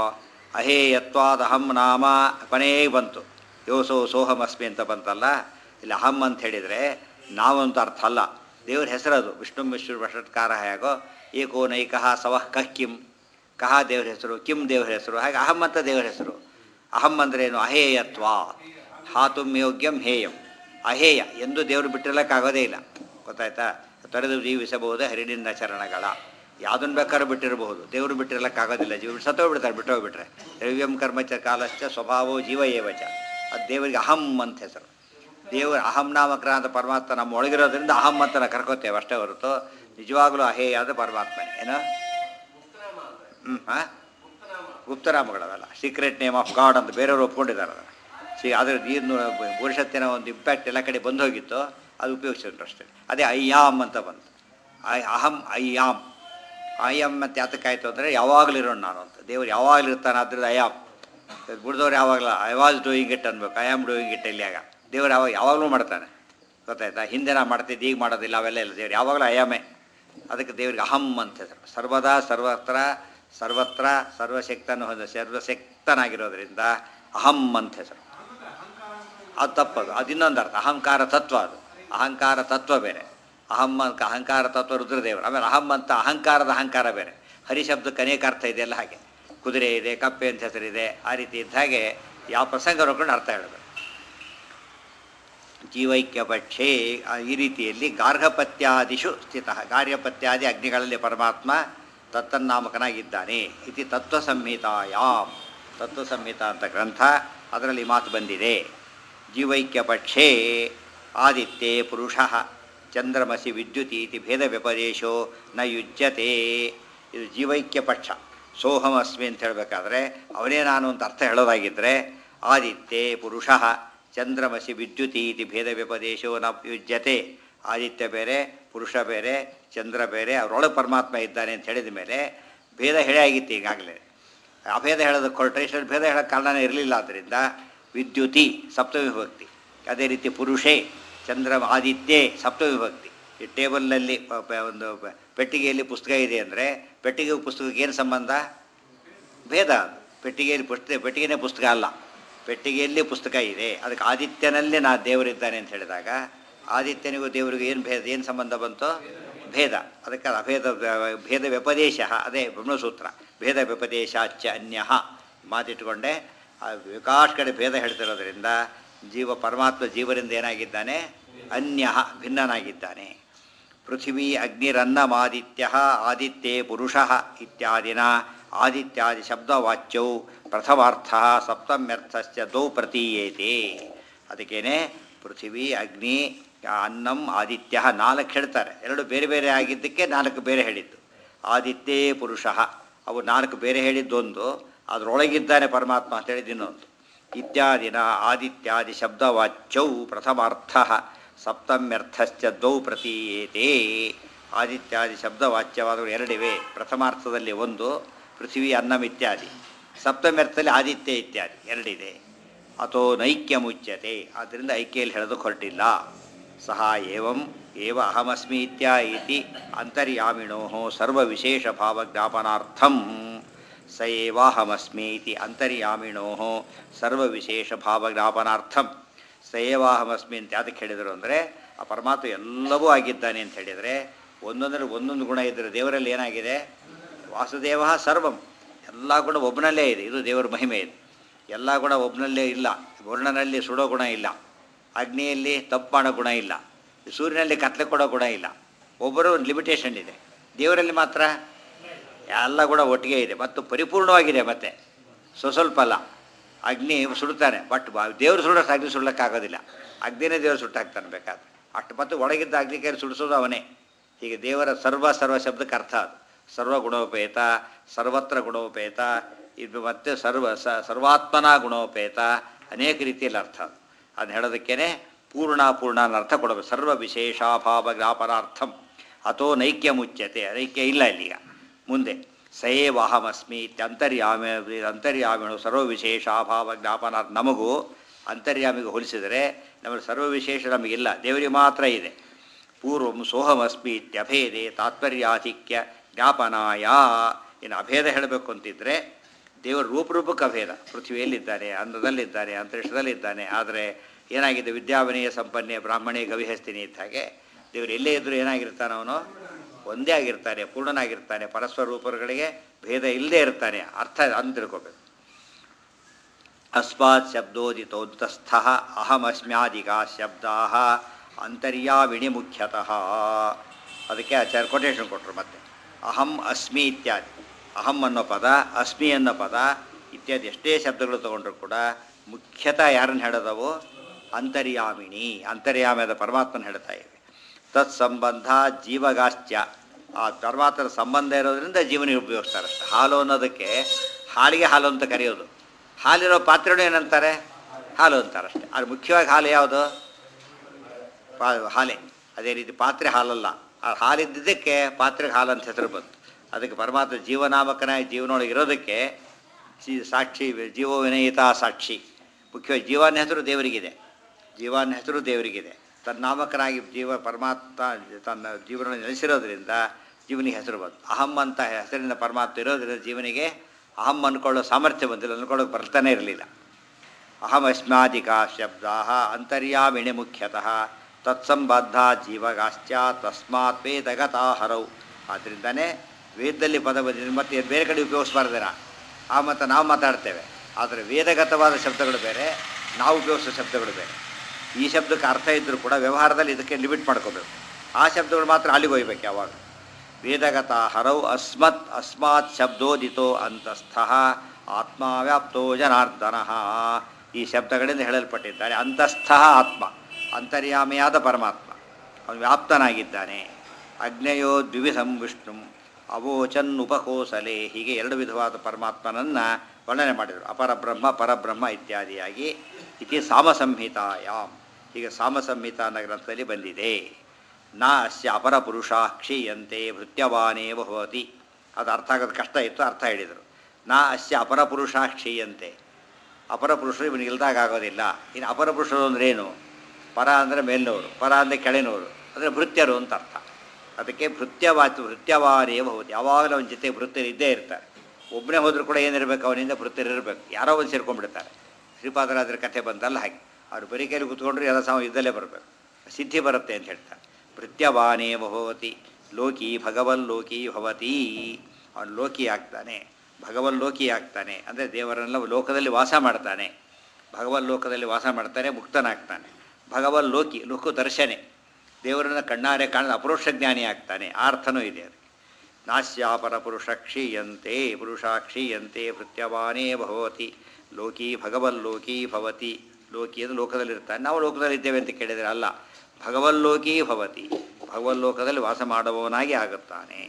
ಅಹೇಯತ್ವಾದಹಂ ನಾಮ ಕೊನೆಗೆ ಬಂತು ಯೋಸೋ ಸೋಹಮಸ್ಮಿ ಅಂತ ಬಂತಲ್ಲ ಇಲ್ಲಿ ಅಹಂ ಅಂತ ಹೇಳಿದರೆ ನಾವು ಅಂತ ಅರ್ಥ ಅಲ್ಲ ದೇವ್ರ ಹೆಸರದು ವಿಷ್ಣು ವಿಷ್ಣು ವಷಟ್ಕಾರ ಹೇಗೋ ಏಕೋ ನೈಕಃ ಸವಃ ಕಃ ಕಿಂ ಕಹ ದೇವ್ರ ಹೆಸರು ಕಿಂ ದೇವ್ರ ಹೆಸರು ಹಾಗೆ ಅಹಂ ಅಂತ ದೇವ್ರ ಹೆಸರು ಅಹಂ ಅಂದ್ರೇನು ಅಹೇಯತ್ವ ಹಾತುಂ ಯೋಗ್ಯಂ ಹೇಯಂ ಅಹೇಯ ಎಂದು ದೇವರು ಬಿಟ್ಟಿರಲಿಕ್ಕಾಗೋದೇ ಇಲ್ಲ ಗೊತ್ತಾಯ್ತಾ ತೊರೆದು ಜೀವಿಸಬಹುದು ಹರಿನಿಂದ ಚರಣಗಳ ಯಾವುದನ್ನು ಬೇಕಾದ್ರೂ ಬಿಟ್ಟಿರಬಹುದು ದೇವರು ಬಿಟ್ಟಿರಲಿಕ್ಕಾಗೋದಿಲ್ಲ ಜೀವ ಸತ್ತೋಗ್ಬಿಡ್ತಾರೆ ಬಿಟ್ಟೋಗ್ಬಿಟ್ರೆ ದ್ರವ್ಯಂ ಕರ್ಮಚ ಕಾಲಶ್ಚ ಸ್ವಭಾವೋ ಜೀವ ಏವಚ ಅದು ದೇವರಿಗೆ ಅಹಂ ಅಂತ ಹೆಸರು ದೇವರು ಅಹಂ ನಾಮಕರ ಅಂತ ಪರಮಾತ್ಮ ನಮ್ಮ ಒಳಗಿರೋದ್ರಿಂದ ಅಹಂ ಅಂತ ನಾವು ಕರ್ಕೋತೇವೆ ಅಷ್ಟೇ ಹೊರತು ನಿಜವಾಗ್ಲೂ ಅಹೇಯ ಆದ ಪರಮಾತ್ಮನೇ ಏನೋ ಹ್ಞೂ ಹಾಂ ಗುಪ್ತನಾಮಗಳವೆಲ್ಲ ಸೀಕ್ರೆಟ್ ನೇಮ್ ಆಫ್ ಗಾಡ್ ಅಂತ ಬೇರೆಯವರು ಒಪ್ಕೊಂಡಿದ್ದಾರೆ ಅದನ್ನು ಸಿ ಅದ್ರ ನೀರು ಭವಿಷ್ಯತ್ತಿನ ಒಂದು ಇಂಪ್ಯಾಕ್ಟ್ ಎಲ್ಲ ಕಡೆ ಬಂದು ಹೋಗಿತ್ತು ಅದು ಉಪಯೋಗಿಸಿದ್ರು ಅಷ್ಟೇ ಅದೇ ಅಯ್ಯಾಮ್ ಅಂತ ಬಂತು ಐ ಅಹಂ ಅಯ್ಯಾಮ್ ಅಯ್ಯಮ್ ಅಂತ ಯಾತಕ್ಕಾಯ್ತು ಅಂದರೆ ಯಾವಾಗಲೂ ಇರೋಣ ನಾನು ಅಂತ ದೇವ್ರು ಯಾವಾಗಲೂ ಇರ್ತಾನೆ ಅದ್ರದ್ದು ಅಯ್ಯಾಮ್ ಬಿಡ್ದವ್ರು ಯಾವಾಗಲ ಐ ವಾಸ್ ಡೂಯಿಂಗ್ ಇಟ್ ಅನ್ಬೇಕು ಐ ಆಮ್ ಡೂಯಿಂಗ್ ಇಟ್ ಇಲ್ಲಿ ಆಗ ದೇವ್ರು ಯಾವಾಗ ಯಾವಾಗಲೂ ಮಾಡ್ತಾನೆ ಗೊತ್ತಾಯ್ತಾ ಹಿಂದೆ ನಾ ಮಾಡ್ತಿದ್ದೆ ಈಗ ಮಾಡೋದಿಲ್ಲ ಅವೆಲ್ಲ ಇಲ್ಲ ದೇವ್ರು ಯಾವಾಗಲೂ ಅಯ್ಯಾಮೆ ಅದಕ್ಕೆ ದೇವ್ರಿಗೆ ಅಹಂ ಅಂತ ಹೆಸರು ಸರ್ವದಾ ಸರ್ವತ್ರ ಸರ್ವತ್ರ ಸರ್ವಶಕ್ತನ ಹೊಂದ ಸರ್ವಶಕ್ತನಾಗಿರೋದ್ರಿಂದ ಅಹಂ ಅಂತ ಹೆಸರು ಅದು ತಪ್ಪದು ಅದು ಇನ್ನೊಂದು ಅರ್ಥ ಅಹಂಕಾರ ತತ್ವ ಅದು ಅಹಂಕಾರ ತತ್ವ ಬೇರೆ ಅಹಂ ಅಂತ ಅಹಂಕಾರ ತತ್ವ ರುದ್ರದೇವರು ಆಮೇಲೆ ಅಹಂ ಅಂತ ಅಹಂಕಾರದ ಅಹಂಕಾರ ಬೇರೆ ಹರಿಶಬ್ದಕ್ಕೆ ಅನೇಕ ಅರ್ಥ ಇದೆಯಲ್ಲ ಹಾಗೆ ಕುದುರೆ ಇದೆ ಕಪ್ಪೆ ಅಂತ ಹೆಸರಿದೆ ಆ ರೀತಿ ಇದ್ದ ಹಾಗೆ ಯಾವ ಪ್ರಸಂಗ ನೋಡ್ಕೊಂಡು ಅರ್ಥ ಹೇಳಬೇಕು ಜೀವೈಕ್ಯ ಪಕ್ಷೇ ಆ, ಈ ರೀತಿಯಲ್ಲಿ ಗಾರ್ಹಪತ್ಯಾದಿಷು ಸ್ಥಿತ ಗಾರ್ಹಪತ್ಯಾದಿ ಅಗ್ನಿಗಳಲ್ಲಿ ಪರಮಾತ್ಮ ತತ್ತನ್ನಾಮಕನಾಗಿದ್ದಾನೆ ಇತಿ ತತ್ವ ಸಂಹಿತಾಯಾಮ್ ತತ್ವ ಸಂಹಿತ ಅಂತ ಗ್ರಂಥ ಅದರಲ್ಲಿ ಮಾತು ಬಂದಿದೆ ಜೀವೈಕ್ಯ ಪಕ್ಷೇ ಆದಿತ್ಯೆ ಪುರುಷ ಚಂದ್ರಮಸಿ ವಿದ್ಯುತಿ ಇತಿ ಭೇದ ವ್ಯಪದೇಶೋ ನ ಯುಜ್ಯತೆ ಇದು ಜೀವೈಕ್ಯ ಪಕ್ಷ ಸೋಹಮಸ್ಮಿ ಅಂತ ಹೇಳಬೇಕಾದ್ರೆ ಅವನೇ ನಾನು ಅಂತ ಅರ್ಥ ಹೇಳೋದಾಗಿದ್ದರೆ ಆದಿತ್ಯೆ ಪುರುಷ ಚಂದ್ರಮಸಿ ವಿದ್ಯುತಿ ಇತಿ ಭೇದ ವ್ಯಪದೇಶೋ ನ ಯುಜ್ಯತೆ ಆದಿತ್ಯ ಬೇರೆ ಪುರುಷ ಬೇರೆ ಚಂದ್ರ ಬೇರೆ ಅವರೊಳಗೆ ಪರಮಾತ್ಮ ಇದ್ದಾನೆ ಅಂತ ಹೇಳಿದ ಮೇಲೆ ಭೇದ ಹೇಳೇ ಆಗಿತ್ತು ಈಗಾಗಲೇ ಅಭೇದ ಹೇಳೋದಕ್ಕೆ ಹೊರಟ್ರೆ ಇಷ್ಟೊಂದು ಭೇದ ಹೇಳೋಕ್ಕೆ ಕಾರಣನೇ ಇರಲಿಲ್ಲ ಆದ್ದರಿಂದ ವಿದ್ಯುತಿ ಸಪ್ತವಿಭಕ್ತಿ ಅದೇ ರೀತಿ ಪುರುಷೇ ಚಂದ್ರ ಆದಿತ್ಯೆ ಸಪ್ತವಿಭಕ್ತಿ ಈ ಟೇಬಲ್ನಲ್ಲಿ ಪ- ಪ- ಒಂದು ಪ- ಪೆಟ್ಟಿಗೆಯಲ್ಲಿ ಪುಸ್ತಕ ಇದೆ ಅಂದರೆ ಪೆಟ್ಟಿಗೆ ಪುಸ್ತಕಕ್ಕೆ ಏನು ಸಂಬಂಧ ಭೇದ ಅದು ಪೆಟ್ಟಿಗೆಯಲ್ಲಿ ಪುಸ್ತಕ ಪೆಟ್ಟಿಗೆನೇ ಪುಸ್ತಕ ಅಲ್ಲ ಪೆಟ್ಟಿಗೆಯಲ್ಲಿ ಪುಸ್ತಕ ಇದೆ ಅದಕ್ಕೆ ಆದಿತ್ಯನಲ್ಲೇ ನಾ ದೇವರಿದ್ದಾನೆ ಅಂತ ಹೇಳಿದಾಗ ಆದಿತ್ಯನಿಗೂ ದೇವರಿಗೂ ಏನು ಭೇದ ಏನು ಸಂಬಂಧ ಬಂತು ಭೇದ ಅದಕ್ಕೆ ಅದು ಅಭೇದ ಭೇದ ವ್ಯಪದೇಶ ಅದೇ ಬ್ರಹ್ಮಸೂತ್ರ ಭೇದ ವ್ಯಪದೇಶಾಚ ಅನ್ಯ ಮಾತಿಟ್ಟುಕೊಂಡೆ ಆ ವಿಕಾಸ್ ಕಡೆ ಭೇದ ಹೇಳ್ತಿರೋದ್ರಿಂದ ಜೀವ ಪರಮಾತ್ಮ ಜೀವರಿಂದ ಏನಾಗಿದ್ದಾನೆ ಅನ್ಯ ಭಿನ್ನನಾಗಿದ್ದಾನೆ ಪೃಥಿವೀ ಅಗ್ನಿರನ್ನಮಾದಿತ್ಯ ಆದಿತ್ಯೆ ಪುರುಷ ಇತ್ಯಾದಿನ ಆದಿತ್ಯಾದಿ ಶಬ್ದವಾಚ್ಯೌ ಪ್ರಥಮಾರ್ಥ ಸಪ್ತಮ್ಯರ್ಥಶ್ಚ ದೌ ಪ್ರತೀಯೇತೆ ಅದಕ್ಕೇನೆ ಪೃಥಿವೀ ಅಗ್ನಿ ಅನ್ನಂ ಆದಿತ್ಯ ನಾಲ್ಕು ಹೇಳ್ತಾರೆ ಎರಡು ಬೇರೆ ಬೇರೆ ಆಗಿದ್ದಕ್ಕೆ ನಾಲ್ಕು ಬೇರೆ ಹೇಳಿದ್ದು ಆದಿತ್ಯೇ ಪುರುಷ ಅವು ನಾಲ್ಕು ಬೇರೆ ಹೇಳಿದ್ದೊಂದು ಅದರೊಳಗಿದ್ದಾನೆ ಪರಮಾತ್ಮ ಅಂತ ಹೇಳಿದ್ದು ಇನ್ನೊಂದು ಇತ್ಯಾದಿನ ಆದಿತ್ಯಾದಿ ಶಬ್ದವಾಚ್ಯೌ ಪ್ರಥಮಾರ್ಥ ಸಪ್ತಮ್ಯರ್ಥಶ್ಚ ದ್ವೌ ಪ್ರತೀಯೇತೆ ಆದಿತ್ಯಾದಿ ಶಬ್ದವಾಚ್ಯವಾದವು ಎರಡಿವೆ ಪ್ರಥಮಾರ್ಥದಲ್ಲಿ ಒಂದು ಪೃಥ್ವಿ ಅನ್ನಂ ಇತ್ಯಾದಿ ಸಪ್ತಮ್ಯರ್ಥದಲ್ಲಿ ಆದಿತ್ಯ ಇತ್ಯಾದಿ ಎರಡಿದೆ ಅಥೋ ನೈಕ್ಯ ಮುಚ್ಯತೆ ಆದ್ದರಿಂದ ಐಕ್ಯಲ್ಲಿ ಹೇಳೋದಕ್ಕೆ ಹೊರಟಿಲ್ಲ ಸಹ ಏವಂ ಏವ ಅಹಮಸ್ಮಿ ಇತ್ಯ ಇತಿ ಅಂತರ್ಯಾಮಿಣೋ ಸರ್ವವಿಶೇಷ ಭಾವಜ್ಞಾಪನಾರ್ಥಂ ಸ ಏವಾಹಮಸ್ಮಿ ಇತಿ ಅಂತರ್ಯಾಮಿಣೋ ಸರ್ವವಿಶೇಷ ಭಾವಜ್ಞಾಪನಾರ್ಥಂ ಸ ಏವಾಹಮಸ್ಮಿ ಅಂತ ಯಾತಕ್ಕೆ ಹೇಳಿದರು ಅಂದರೆ ಆ ಪರಮಾತ್ಮ ಎಲ್ಲವೂ ಆಗಿದ್ದಾನೆ ಅಂತ ಹೇಳಿದರೆ ಒಂದೊಂದರಲ್ಲಿ ಒಂದೊಂದು ಗುಣ ಇದ್ದರೆ ದೇವರಲ್ಲಿ ಏನಾಗಿದೆ ವಾಸುದೇವ ಸರ್ವಂ ಎಲ್ಲ ಗುಣ ಒಬ್ಬನಲ್ಲೇ ಇದೆ ಇದು ದೇವರ ಮಹಿಮೆ ಇದು ಎಲ್ಲ ಗುಣ ಒಬ್ಬನಲ್ಲೇ ಇಲ್ಲ ವರ್ಣನಲ್ಲಿ ಸುಡೋ ಗುಣ ಇಲ್ಲ ಅಗ್ನಿಯಲ್ಲಿ ತಪ್ಪು ಮಾಡೋ ಗುಣ ಇಲ್ಲ ಸೂರ್ಯನಲ್ಲಿ ಕತ್ಲೆ ಕೊಡೋ ಗುಣ ಇಲ್ಲ ಒಬ್ಬರು ಒಂದು ಲಿಮಿಟೇಷನ್ ಇದೆ ದೇವರಲ್ಲಿ ಮಾತ್ರ ಎಲ್ಲ ಗುಣ ಒಟ್ಟಿಗೆ ಇದೆ ಮತ್ತು ಪರಿಪೂರ್ಣವಾಗಿದೆ ಮತ್ತೆ ಸೊ ಸ್ವಲ್ಪ ಅಲ್ಲ ಅಗ್ನಿ ಸುಡ್ತಾನೆ ಬಟ್ ದೇವರು ಸುಡೋಷ್ಟು ಅಗ್ನಿ ಸುಡ್ಲಿಕ್ಕಾಗೋದಿಲ್ಲ ಅಗ್ನಿನೇ ದೇವರು ಸುಟ್ಟಾಕ್ತಾನೆ ಬೇಕಾದ್ರೆ ಅಷ್ಟು ಮತ್ತು ಒಳಗಿದ್ದ ಅಗ್ನಿ ಕೈಯಲ್ಲಿ ಸುಡಿಸೋದು ಅವನೇ ಹೀಗೆ ದೇವರ ಸರ್ವ ಸರ್ವ ಶಬ್ದಕ್ಕೆ ಅರ್ಥ ಅದು ಸರ್ವ ಗುಣೋಪೇತ ಸರ್ವತ್ರ ಗುಣೋಪೇತ ಇದು ಮತ್ತೆ ಸರ್ವ ಸ ಸರ್ವಾತ್ಮನ ಗುಣೋಪೇತ ಅನೇಕ ರೀತಿಯಲ್ಲಿ ಅರ್ಥ ಅದು ಅದನ್ನ ಹೇಳೋದಕ್ಕೇನೆ ಪೂರ್ಣ ಪೂರ್ಣ ಅನ್ನೋ ಅರ್ಥ ಕೊಡಬೇಕು ಸರ್ವ ವಿಶೇಷಾಭಾವ ಜ್ಞಾಪನಾರ್ಥಂ ಅಥೋ ನೈಕ್ಯ ಮುಚ್ಯತೆ ನೈಕ್ಯ ಇಲ್ಲ ಇಲ್ಲೀಗ ಮುಂದೆ ಸಯೇವಾಹಮಸ್ಮಿ ಇತ್ಯಂತರ್ಯಾಮಿ ಅಂತರ್ಯಾಮಿಣು ಸರ್ವ ವಿಶೇಷಾಭಾವ ಜ್ಞಾಪನಾರ್ಥ ನಮಗೂ ಅಂತರ್ಯಾಮಿಗೆ ಹೋಲಿಸಿದರೆ ನಮಗೆ ಸರ್ವ ವಿಶೇಷ ನಮಗಿಲ್ಲ ದೇವರಿಗೆ ಮಾತ್ರ ಇದೆ ಪೂರ್ವಂ ಸೋಹಮಸ್ಮಿ ಇತ್ಯಭೇದೆ ತಾತ್ಪರ್ಯಾಧಿಕ್ಯ ಜ್ಞಾಪನಾಯ ಇನ್ನು ಅಭೇದ ಹೇಳಬೇಕು ಅಂತಿದ್ರೆ ದೇವರ ರೂಪರೂಪಕ್ಕೆ ಅಭೇದ ಪೃಥ್ವಿಯಲ್ಲಿದ್ದಾನೆ ಅನ್ನದಲ್ಲಿದ್ದಾನೆ ಅಂತರಿಕ್ಷದಲ್ಲಿದ್ದಾನೆ ಆದರೆ ಏನಾಗಿದೆ ವಿದ್ಯಾವನೀಯ ಸಂಪನ್ನೆ ಬ್ರಾಹ್ಮಣೇ ಗವಿಹಸ್ತಿನಿ ಇದ್ದ ಹಾಗೆ ದೇವರು ಎಲ್ಲೇ ಇದ್ದರೂ ಏನಾಗಿರ್ತಾನೆ ಅವನು ಒಂದೇ ಆಗಿರ್ತಾನೆ ಪೂರ್ಣನಾಗಿರ್ತಾನೆ ಪರಸ್ಪರ ರೂಪಗಳಿಗೆ ಭೇದ ಇಲ್ಲದೆ ಇರ್ತಾನೆ ಅರ್ಥ ಅಂತ ತಿಳ್ಕೊಬೇಕು ಅಸ್ಮಾತ್ ಶಬ್ದೋದಿತೋತ್ತಸ್ಥ ಅಹಮಸ್ಮ್ಯಾದಿಗಾ ಶಬ್ದಾ ಅಂತರ್ಯಾವಿಣಿ ಮುಖ್ಯತಃ ಅದಕ್ಕೆ ಆಚಾರ್ಯ ಕೊಟೇಶನ್ ಕೊಟ್ಟರು ಮತ್ತೆ ಅಹಂ ಅಸ್ಮಿ ಇತ್ಯಾದಿ ಅಹಂ ಅನ್ನೋ ಪದ ಅಸ್ಮಿ ಅನ್ನೋ ಪದ ಇತ್ಯಾದಿ ಎಷ್ಟೇ ಶಬ್ದಗಳು ತಗೊಂಡ್ರು ಕೂಡ ಮುಖ್ಯತಃ ಯಾರನ್ನು ಹೇಳೋದವು ಅಂತರ್ಯಾಮಿಣಿ ಅಂತರ್ಯಾಮದ ಪರಮಾತ್ಮನ ಹೇಳ್ತಾ ಇವೆ ತತ್ ಸಂಬಂಧ ಜೀವಗಾಶ್ಚ್ಯ ಆ ಪರಮಾತ್ಮನ ಸಂಬಂಧ ಇರೋದ್ರಿಂದ ಜೀವನಿಗೆ ಉಪಯೋಗಿಸ್ತಾರೆ ಅಷ್ಟೆ ಹಾಲು ಅನ್ನೋದಕ್ಕೆ ಹಾಲಿಗೆ ಹಾಲು ಅಂತ ಕರೆಯೋದು ಹಾಲಿರೋ ಪಾತ್ರೆನೂ ಏನಂತಾರೆ ಹಾಲು ಅಂತಾರೆ ಅಷ್ಟೆ ಅದು ಮುಖ್ಯವಾಗಿ ಹಾಲು ಯಾವುದು ಪಾ ಹಾಲೆ ಅದೇ ರೀತಿ ಪಾತ್ರೆ ಹಾಲಲ್ಲ ಆ ಹಾಲಿದ್ದಕ್ಕೆ ಪಾತ್ರೆಗೆ ಹಾಲು ಅಂತ ಹೆಸರು ಬಂತು ಅದಕ್ಕೆ ಪರಮಾತ್ಮ ಜೀವನಾಮಕನಾಗಿ ಜೀವನೊಳಗೆ ಇರೋದಕ್ಕೆ ಜೀ- ಸಾಕ್ಷಿ ಜೀವ ವಿನಯಿತ ಸಾಕ್ಷಿ ಮುಖ್ಯವಾಗಿ ಜೀವನ ಹೆಸರು ದೇವರಿಗಿದೆ ಜೀವನ ಹೆಸರು ದೇವರಿಗಿದೆ ತನ್ನ ನಾಮಕನಾಗಿ ಜೀವ ಪರಮಾತ್ಮ ತನ್ನ ಜೀವನ ನೆಲೆಸಿರೋದ್ರಿಂದ ಜೀವನಿಗೆ ಹೆಸರು ಬಂತು ಅಹಂ ಅಂತ ಹೆಸರಿನ ಪರಮಾತ್ಮ ಇರೋದ್ರಿಂದ ಜೀವನಿಗೆ ಅಹಂ ಅಂದ್ಕೊಳ್ಳೋ ಸಾಮರ್ಥ್ಯ ಬಂದಿಲ್ಲ ಅಂದ್ಕೊಳ್ಳೋಕೆ ಬರ್ತಾನೆ ಇರಲಿಲ್ಲ ಅಹಮಸ್ಮಾದಿಕಾ ಶಬ್ದಾ ಅಂತರ್ಯಾಮಿಣಿ ಮುಖ್ಯತಃ ತತ್ಸಂಬದ್ಧ ಜೀವಗಾಶ್ಚ ತಸ್ಮಾತ್ ವೇದಗತಾ ಹರೌ ಆದ್ದರಿಂದನೇ ವೇದದಲ್ಲಿ ಪದ ಬಂದಿದೆ ಮತ್ತೆ ಬೇರೆ ಕಡೆ ಉಪಯೋಗಿಸ್ಬಾರ್ದಿರ ಆ ಮತ್ತು ನಾವು ಮಾತಾಡ್ತೇವೆ ಆದರೆ ವೇದಗತವಾದ ಶಬ್ದಗಳು ಬೇರೆ ನಾವು ಉಪಯೋಗಿಸೋ ಶಬ್ದಗಳು ಬೇರೆ ಈ ಶಬ್ದಕ್ಕೆ ಅರ್ಥ ಇದ್ದರೂ ಕೂಡ ವ್ಯವಹಾರದಲ್ಲಿ ಇದಕ್ಕೆ ಲಿಮಿಟ್ ಮಾಡ್ಕೋಬೇಕು ಆ ಶಬ್ದಗಳು ಮಾತ್ರ ಅಲ್ಲಿಗೆ ಹೋಗ್ಬೇಕು ಯಾವಾಗ ವೇದಗತ ಹರೌ ಅಸ್ಮತ್ ಅಸ್ಮಾತ್ ಶಬ್ದೋದಿತೋ ಅಂತಸ್ಥಃ ಆತ್ಮಾವ್ಯಾಪ್ತೋ ಜನಾರ್ದನ ಈ ಶಬ್ದಗಳಿಂದ ಹೇಳಲ್ಪಟ್ಟಿದ್ದಾರೆ ಅಂತಸ್ಥ ಆತ್ಮ ಅಂತರ್ಯಾಮಿಯಾದ ಪರಮಾತ್ಮ ಅವನು ವ್ಯಾಪ್ತನಾಗಿದ್ದಾನೆ ಅಗ್ನಯೋ ದ್ವಿವಿಧಂ ವಿಷ್ಣು ಅವೋಚನ್ ಉಪಕೋಸಲೆ ಹೀಗೆ ಎರಡು ವಿಧವಾದ ಪರಮಾತ್ಮನನ್ನು ವರ್ಣನೆ ಮಾಡಿದರು ಅಪರಬ್ರಹ್ಮ ಪರಬ್ರಹ್ಮ ಇತ್ಯಾದಿಯಾಗಿ ಇತಿ ಸಾಮಸಂಹಿತಾಯಾಮ್ ಹೀಗೆ ಸಾಮಸಂಹಿತಾ ಅನ್ನೋ ಗ್ರಂಥದಲ್ಲಿ ಬಂದಿದೆ ನ ಅಸ್ಯ ಅಪರಪುರುಷ ಕ್ಷೀಯಂತೆ ಭೃತ್ಯವಾನೇವ ಭವತಿ ಅದು ಅರ್ಥ ಆಗೋದು ಕಷ್ಟ ಇತ್ತು ಅರ್ಥ ಹೇಳಿದರು ನಾ ಅಸ್ಯ ಅಪರಪುರುಷ ಕ್ಷೀಯಂತೆ ಅಪರಪುರುಷರು ಇವನಿಗೆ ಇಲ್ದಾಗ ಆಗೋದಿಲ್ಲ ಇನ್ನು ಅಪರಪುರುಷರು ಅಂದ್ರೆ ಏನು ಪರ ಅಂದರೆ ಮೇಲಿನವರು ಪರ ಅಂದರೆ ಕೆಳಗಿನವರು ಅಂದರೆ ಭೃತ್ಯರು ಅಂತ ಅರ್ಥ ಅದಕ್ಕೆ ಭೃತ್ಯವಾಚ ಭೃತ್ಯವಾರೇ ಭವತಿ ಯಾವಾಗಲೂ ಅವನ ಜೊತೆ ಭೃತ್ಯರು ಇದ್ದೇ ಇರ್ತಾರೆ ಒಬ್ಬನೇ ಹೋದರೂ ಕೂಡ ಏನಿರಬೇಕು ಅವನಿಂದ ಭೃತ್ಯರು ಇರಬೇಕು ಯಾರೋ ಒಂದು ಸೇರ್ಕೊಂಡ್ಬಿಡ್ತಾರೆ ಶ್ರೀಪಾದರಾಜರ ಕಥೆ ಬಂದಲ್ಲ ಹಾಗೆ ಅವ್ರು ಬರೀ ಕೈಲಿ ಕೂತ್ಕೊಂಡ್ರೆ ಎಲ್ಲ ಸಮ ಇದ್ದಲ್ಲೇ ಬರಬೇಕು ಸಿದ್ಧಿ ಬರುತ್ತೆ ಅಂತ ಹೇಳ್ತಾರೆ ಭೃತ್ಯವಾನೇ ಭವತಿ ಲೋಕಿ ಭಗವಲ್ಲೋಕಿ ಭವತಿ ಅವನು ಲೋಕಿ ಆಗ್ತಾನೆ ಭಗವಲ್ಲೋಕಿ ಆಗ್ತಾನೆ ಅಂದರೆ ದೇವರನ್ನೆಲ್ಲ ಲೋಕದಲ್ಲಿ ವಾಸ ಮಾಡ್ತಾನೆ ಭಗವನ್ ಲೋಕದಲ್ಲಿ ವಾಸ ಮಾಡ್ತಾನೆ ಮುಕ್ತನಾಗ್ತಾನೆ ಭಗವನ್ ಲೋಕಿ ಲೋಕ ದರ್ಶನೆ ದೇವರನ್ನು ಕಣ್ಣಾರೆ ಕಾಣದ ಅಪರೋಕ್ಷ ಜ್ಞಾನಿ ಆಗ್ತಾನೆ ಆ ಅರ್ಥನೂ ಇದೆ ಅದಕ್ಕೆ ನಾಸ್ಯಾಪರ ಪುರುಷ ಕ್ಷೀಯಂತೆ ಪುರುಷ ಕ್ಷೀಯಂತೆ ಭೃತ್ಯವಾನೇ ಭವತಿ ಲೋಕಿ ಭಗವಲ್ಲೋಕಿ ಭವತಿ ಲೋಕಿ ಅದು ಲೋಕದಲ್ಲಿರ್ತಾನೆ ನಾವು ಲೋಕದಲ್ಲಿದ್ದೇವೆ ಅಂತ ಕೇಳಿದರೆ ಅಲ್ಲ ಭಗವಲ್ಲೋಕಿ ಭವತಿ ಭಗವಲ್ಲೋಕದಲ್ಲಿ ವಾಸ ಮಾಡುವವನಾಗಿ ಆಗುತ್ತಾನೆ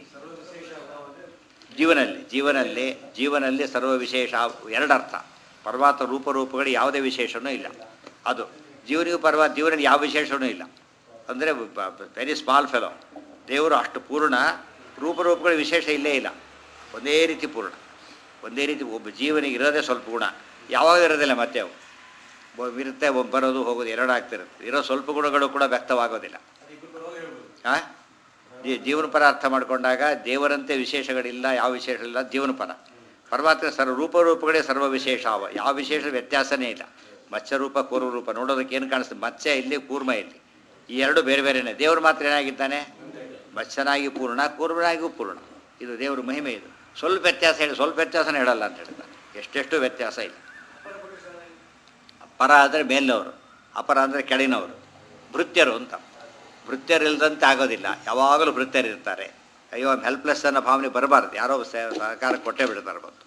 ಜೀವನಲ್ಲಿ ಜೀವನಲ್ಲಿ ಜೀವನಲ್ಲಿ ಸರ್ವ ವಿಶೇಷ ಎರಡರ್ಥ ಪರಮಾತ್ಮ ರೂಪರೂಪಗಳು ಯಾವುದೇ ವಿಶೇಷನೂ ಇಲ್ಲ ಅದು ಜೀವನಿಗೂ ಪರಮಾತ್ಮ ಜೀವನಲ್ಲಿ ಯಾವ ವಿಶೇಷನೂ ಇಲ್ಲ ಅಂದರೆ ವೆರಿ ಸ್ಮಾಲ್ ಫೆಲೋ ದೇವರು ಅಷ್ಟು ಪೂರ್ಣ ರೂಪರೂಪಗಳ ವಿಶೇಷ ಇಲ್ಲೇ ಇಲ್ಲ ಒಂದೇ ರೀತಿ ಪೂರ್ಣ ಒಂದೇ ರೀತಿ ಒಬ್ಬ ಜೀವನಿಗೆ ಇರೋದೇ ಸ್ವಲ್ಪ ಗುಣ ಯಾವಾಗ ಇರೋದಿಲ್ಲ ಮತ್ತೆ ಅವು ಒಬ್ಬ ಇರುತ್ತೆ ಒಬ್ಬ ಬರೋದು ಹೋಗೋದು ಎರಡು ಆಗ್ತಿರುತ್ತೆ ಇರೋ ಸ್ವಲ್ಪ ಗುಣಗಳು ಕೂಡ ವ್ಯಕ್ತವಾಗೋದಿಲ್ಲ ಆ? ಜೀ- ಜೀವನ ಪರ ಅರ್ಥ ಮಾಡಿಕೊಂಡಾಗ ದೇವರಂತೆ ವಿಶೇಷಗಳಿಲ್ಲ ಯಾವ ವಿಶೇಷಗಳಿಲ್ಲ ಜೀವನ ಪರ ಪರಮಾತ್ಮ ಸರ್ವ ರೂಪರೂಪಗಳೇ ಸರ್ವ ವಿಶೇಷ ಅವ ಯಾವ ವಿಶೇಷ ವ್ಯತ್ಯಾಸನೇ ಇಲ್ಲ ಮತ್ಸ್ಯರೂಪ ಕೂರ್ಮರೂಪ ನೋಡೋದಕ್ಕೆ ಏನು ಕಾಣಿಸ್ತದೆ ಮತ್ಸ್ಯ ಇಲ್ಲಿ ಕೂರ್ಮ ಇಲ್ಲಿ ಈ ಎರಡು ಬೇರೆ ಬೇರೆನೇ ದೇವರು ಮಾತ್ರ ಏನಾಗಿದ್ದಾನೆ ಮತ್ಸ್ಯನಾಗಿ ಪೂರ್ಣ ಕೂರ್ಮನಾಗಿಯೂ ಪೂರ್ಣ ಇದು ದೇವರ ಮಹಿಮೆ ಇದು ಸ್ವಲ್ಪ ವ್ಯತ್ಯಾಸ ಹೇಳಿ ಸ್ವಲ್ಪ ವ್ಯತ್ಯಾಸನ ಹೇಳಲ್ಲ ಅಂತ ಹೇಳ್ತಾರೆ ಎಷ್ಟೆಷ್ಟು ವ್ಯತ್ಯಾಸ ಇಲ್ಲ ಪರ ಅಂದರೆ ಮೇಲಿನವರು ಅಪರ ಅಂದರೆ ಕೆಳಗಿನವರು ಭೃತ್ಯರು ಅಂತ ಭೃತ್ಯರು ಇಲ್ದಂತೆ ಆಗೋದಿಲ್ಲ ಯಾವಾಗಲೂ ಭೃತ್ಯರು ಇರ್ತಾರೆ ಅಯ್ಯೋ ಹೆಲ್ಪ್ಲೆಸ್ ಅನ್ನೋ ಭಾವನೆ ಬರಬಾರ್ದು ಯಾರೋ ಸ- ಸಹಕಾರ ಕೊಟ್ಟೇ ಬಿಡ್ತಾರೆ ಬಂದು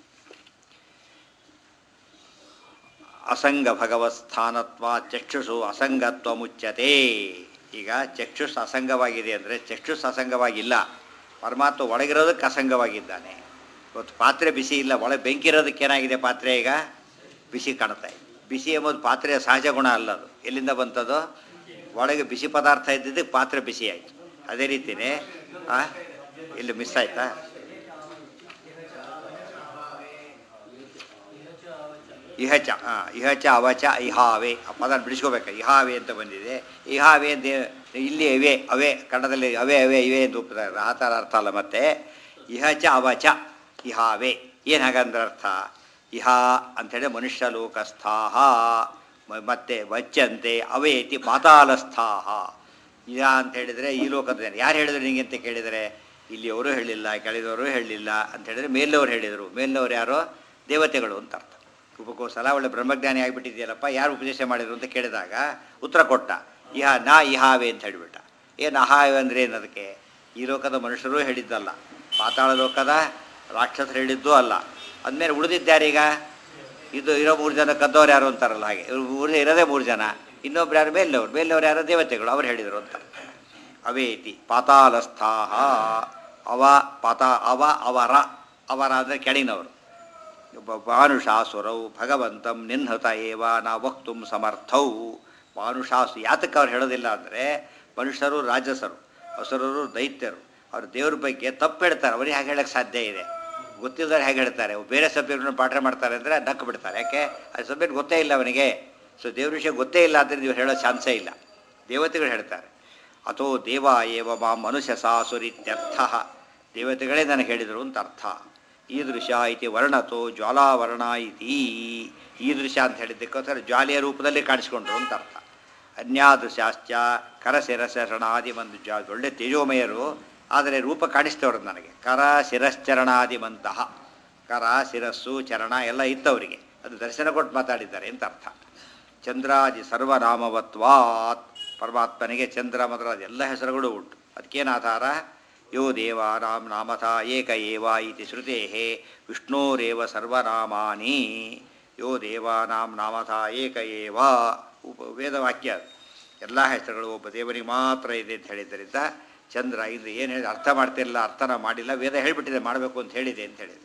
ಅಸಂಗ ಭಗವತ್ಸ್ಥಾನತ್ವ ಚಕ್ಷುಷು ಅಸಂಗತ್ವ ಮುಚ್ಚತೆ ಈಗ ಚಕ್ಷುಷ್ ಅಸಂಗವಾಗಿದೆ ಅಂದರೆ ಚಕ್ಷುಷ್ ಅಸಂಗವಾಗಿಲ್ಲ ಪರಮಾತ್ಮ ಒಳಗಿರೋದಕ್ಕೆ ಅಸಂಗವಾಗಿದ್ದಾನೆ ಇವತ್ತು ಪಾತ್ರೆ ಬಿಸಿ ಇಲ್ಲ ಒಳಗೆ ಬೆಂಕಿ ಇರೋದಕ್ಕೆ ಏನಾಗಿದೆ ಪಾತ್ರೆ ಈಗ ಬಿಸಿ ಕಾಣ್ತಾ ಇದೆ ಬಿಸಿ ಎಂಬುದು ಪಾತ್ರೆಯ ಸಹಜ ಗುಣ ಅಲ್ಲ ಅದು ಎಲ್ಲಿಂದ ಬಂತದು ಒಳಗೆ ಬಿಸಿ ಪದಾರ್ಥ ಇದ್ದಿದ್ದಕ್ಕೆ ಪಾತ್ರೆ ಬಿಸಿ ಆಯಿತು ಅದೇ ರೀತಿಯೇ ಆ, ಇಲ್ಲಿ ಮಿಸ್ ಆಯ್ತಾ ಇಹಚ ಹಾಂ ಇಹಚ ಅವಚ ಇಹಾವೆ ಆ ಪದ ಬಿಡಿಸ್ಕೋಬೇಕು ಇಹಾವೆ ಅಂತ ಬಂದಿದೆ ಇಹಾವೆ ಅಂತ ಇಲ್ಲಿ ಅವೇ ಅವೇ ಕನ್ನಡದಲ್ಲಿ ಅವೇ ಅವೇ ಇವೆ ಅಂತ ಒಪ್ಪಿದ್ದಾರೆ ಆ ಥರ ಅರ್ಥ ಅಲ್ಲ ಮತ್ತೆ ಇಹಚ ಅವಚ ಇಹಾವೆ ಏನು ಹಾಗಂದ್ರೆ ಅರ್ಥ ಇಹ ಅಂಥೇಳಿ ಮನುಷ್ಯ ಲೋಕಸ್ಥಾಹ ಮ- ಮತ್ತೆ ವಚ್ಚಂತೆ ಅವೇತಿ ಪಾತಾಳಸ್ಥಾಹ ಇಹ ಅಂತ ಹೇಳಿದರೆ ಈ ಲೋಕದ ಜನ ಯಾರು ಹೇಳಿದ್ರು ನಿಂಗೆ ಅಂತ ಕೇಳಿದರೆ ಇಲ್ಲಿಯವರು ಹೇಳಿಲ್ಲ ಕೆಳದವರು ಹೇಳಿಲ್ಲ ಅಂತ ಹೇಳಿದರೆ ಮೇಲವರು ಹೇಳಿದರು ಮೇಲಿನವರು ಯಾರೋ ದೇವತೆಗಳು ಅಂತ ಅರ್ಥ ಉಪಕೋಸಲ ಒಳ್ಳೆ ಬ್ರಹ್ಮಜ್ಞಾನಿ ಆಗಿಬಿಟ್ಟಿದೆಯಲ್ಲಪ್ಪ ಯಾರು ಉಪದೇಶ ಮಾಡಿದ್ರು ಅಂತ ಕೇಳಿದಾಗ ಉತ್ತರ ಕೊಟ್ಟ ಇಹ ನಾ ಇಹಾವೆ ಅಂತ ಹೇಳಿಬಿಟ್ಟ ಏನು ಅಹಾವೆ ಅಂದರೆ ಏನು ಅದಕ್ಕೆ ಈ ಲೋಕದ ಮನುಷ್ಯರೂ ಹೇಳಿದ್ದಲ್ಲ ಪಾತಾಳ ಲೋಕದ ರಾಕ್ಷಸರು ಹೇಳಿದ್ದೂ ಅಲ್ಲ ಅಂದಮೇಲೆ ಉಳಿದಿದ್ದಾರೀಗ ಇದು ಇರೋ ಮೂರು ಜನ ಕದ್ದವ್ರು ಯಾರು ಅಂತಾರಲ್ಲ ಹಾಗೆ ಇವ್ರು ಊರಿಗೆ ಇರೋದೇ ಮೂರು ಜನ ಇನ್ನೊಬ್ರು ಯಾರು ಮೇಲಿನವ್ರು ಮೇಲಿನವ್ರು ಯಾರು ದೇವತೆಗಳು ಅವ್ರು ಹೇಳಿದರು ಅಂತ ಅವೇತಿ ಪಾತಾಳಸ್ಥಾಹ ಅವ ಪಾತ ಅವ ಅವರ ಅವರ ಅಂದರೆ ಕೆಳಗಿನವರು ಒಬ್ಬ ಮಾನುಷಾಸುರೌ ಭಗವಂತಂ ನಿನ್ಹತ ಏವ ನಾ ವಕ್ತು ಸಮರ್ಥೌ ಮಾನುಷಾಸು ಯಾತಕ್ಕೆ ಅವ್ರು ಹೇಳೋದಿಲ್ಲ ಅಂದರೆ ಮನುಷ್ಯರು ರಾಜಸರು ಹಸುರರು ದೈತ್ಯರು ಅವ್ರು ದೇವ್ರ ಬಗ್ಗೆ ತಪ್ಪು ಹೇಳ್ತಾರೆ ಅವ್ರಿಗೆ ಹೇಗೆ ಹೇಳಕ್ಕೆ ಸಾಧ್ಯ ಇದೆ ಗೊತ್ತಿಲ್ಲದವ್ರು ಹೇಗೆ ಹೇಳ್ತಾರೆ ಬೇರೆ ಸಬ್ಜೆಕ್ಟ್ನ ಪಾಠ ಮಾಡ್ತಾರೆ ಅಂದರೆ ನಕ್ಕು ಬಿಡ್ತಾರೆ ಯಾಕೆ ಅದು ಸಬ್ಜೆಕ್ಟ್ ಗೊತ್ತೇ ಇಲ್ಲ ಅವನಿಗೆ ಸೊ ದೇವ್ರ ವಿಷಯ ಗೊತ್ತೇ ಇಲ್ಲ ಅಂದರೆ ನೀವು ಹೇಳೋ ಚಾನ್ಸೇ ಇಲ್ಲ ದೇವತೆಗಳು ಹೇಳ್ತಾರೆ ಅಥೋ ದೇವ ಏವ ಮಾ ಮನುಷ್ಯ ಸಾಸುರಿತ್ಯರ್ಥ ದೇವತೆಗಳೇ ನನಗೆ ಹೇಳಿದರು ಅಂತ ಅರ್ಥ ಈದೃಶ ಇತಿ ವರ್ಣತೋ ಜ್ವಾಲಾವರ್ಣ ಇತಿ ಈದೃಶ ಅಂತ ಹೇಳಿದ್ದಕ್ಕೋಸ್ಕರ ಜ್ವಾಲೆಯ ರೂಪದಲ್ಲಿ ಕಾಣಿಸ್ಕೊಂಡ್ರು ಅಂತ ಅರ್ಥ ಅನ್ಯಾದೃಶಾಶ್ಚ ಕರಶಿರಶರಣಾದಿ ಒಂದು ಜಾ ಒಳ್ಳೆ ತೇಜೋಮಯರು ಆದರೆ ರೂಪ ಕಾಣಿಸ್ತವ್ರು ನನಗೆ ಕರ ಶಿರಶ್ಚರಣಾದಿಮಂತಹ ಕರ ಶಿರಸ್ಸು ಚರಣ ಎಲ್ಲ ಇತ್ತವರಿಗೆ ಅದು ದರ್ಶನ ಕೊಟ್ಟು ಮಾತಾಡಿದ್ದಾರೆ ಅಂತ ಅರ್ಥ ಚಂದ್ರಾದಿ ಸರ್ವನಾಮವತ್ವಾತ್ ಪರಮಾತ್ಮನಿಗೆ ಚಂದ್ರ ಮೊದಲಾದ ಎಲ್ಲ ಹೆಸರುಗಳು ಉಂಟು ಅದಕ್ಕೇನು ಆಧಾರ ಯೋ ದೇವಾನಾಂ ನಾಮಥ ಏಕ ಏವ ಇತಿ ಶ್ರುತೇ ವಿಷ್ಣೋರೇವ ಸರ್ವನಾಮಾನಿ ಯೋ ದೇವಾನಾಂ ನಾಮಥ ಏಕ ಏವ ಉಪ ವೇದವಾಕ್ಯ ಅದು ಎಲ್ಲ ಹೆಸರುಗಳು ಒಬ್ಬ ದೇವರಿಗೆ ಮಾತ್ರ ಇದೆ ಅಂತ ಹೇಳಿದ್ದರಿಂದ ಚಂದ್ರ ಇದು ಏನು ಹೇಳಿ ಅರ್ಥ ಮಾಡ್ತಿರಲಿಲ್ಲ ಅರ್ಥನ ಮಾಡಿಲ್ಲ ವೇದ ಹೇಳಿಬಿಟ್ಟಿದೆ ಮಾಡಬೇಕು ಅಂತ ಹೇಳಿದೆ ಅಂತ ಹೇಳಿದೆ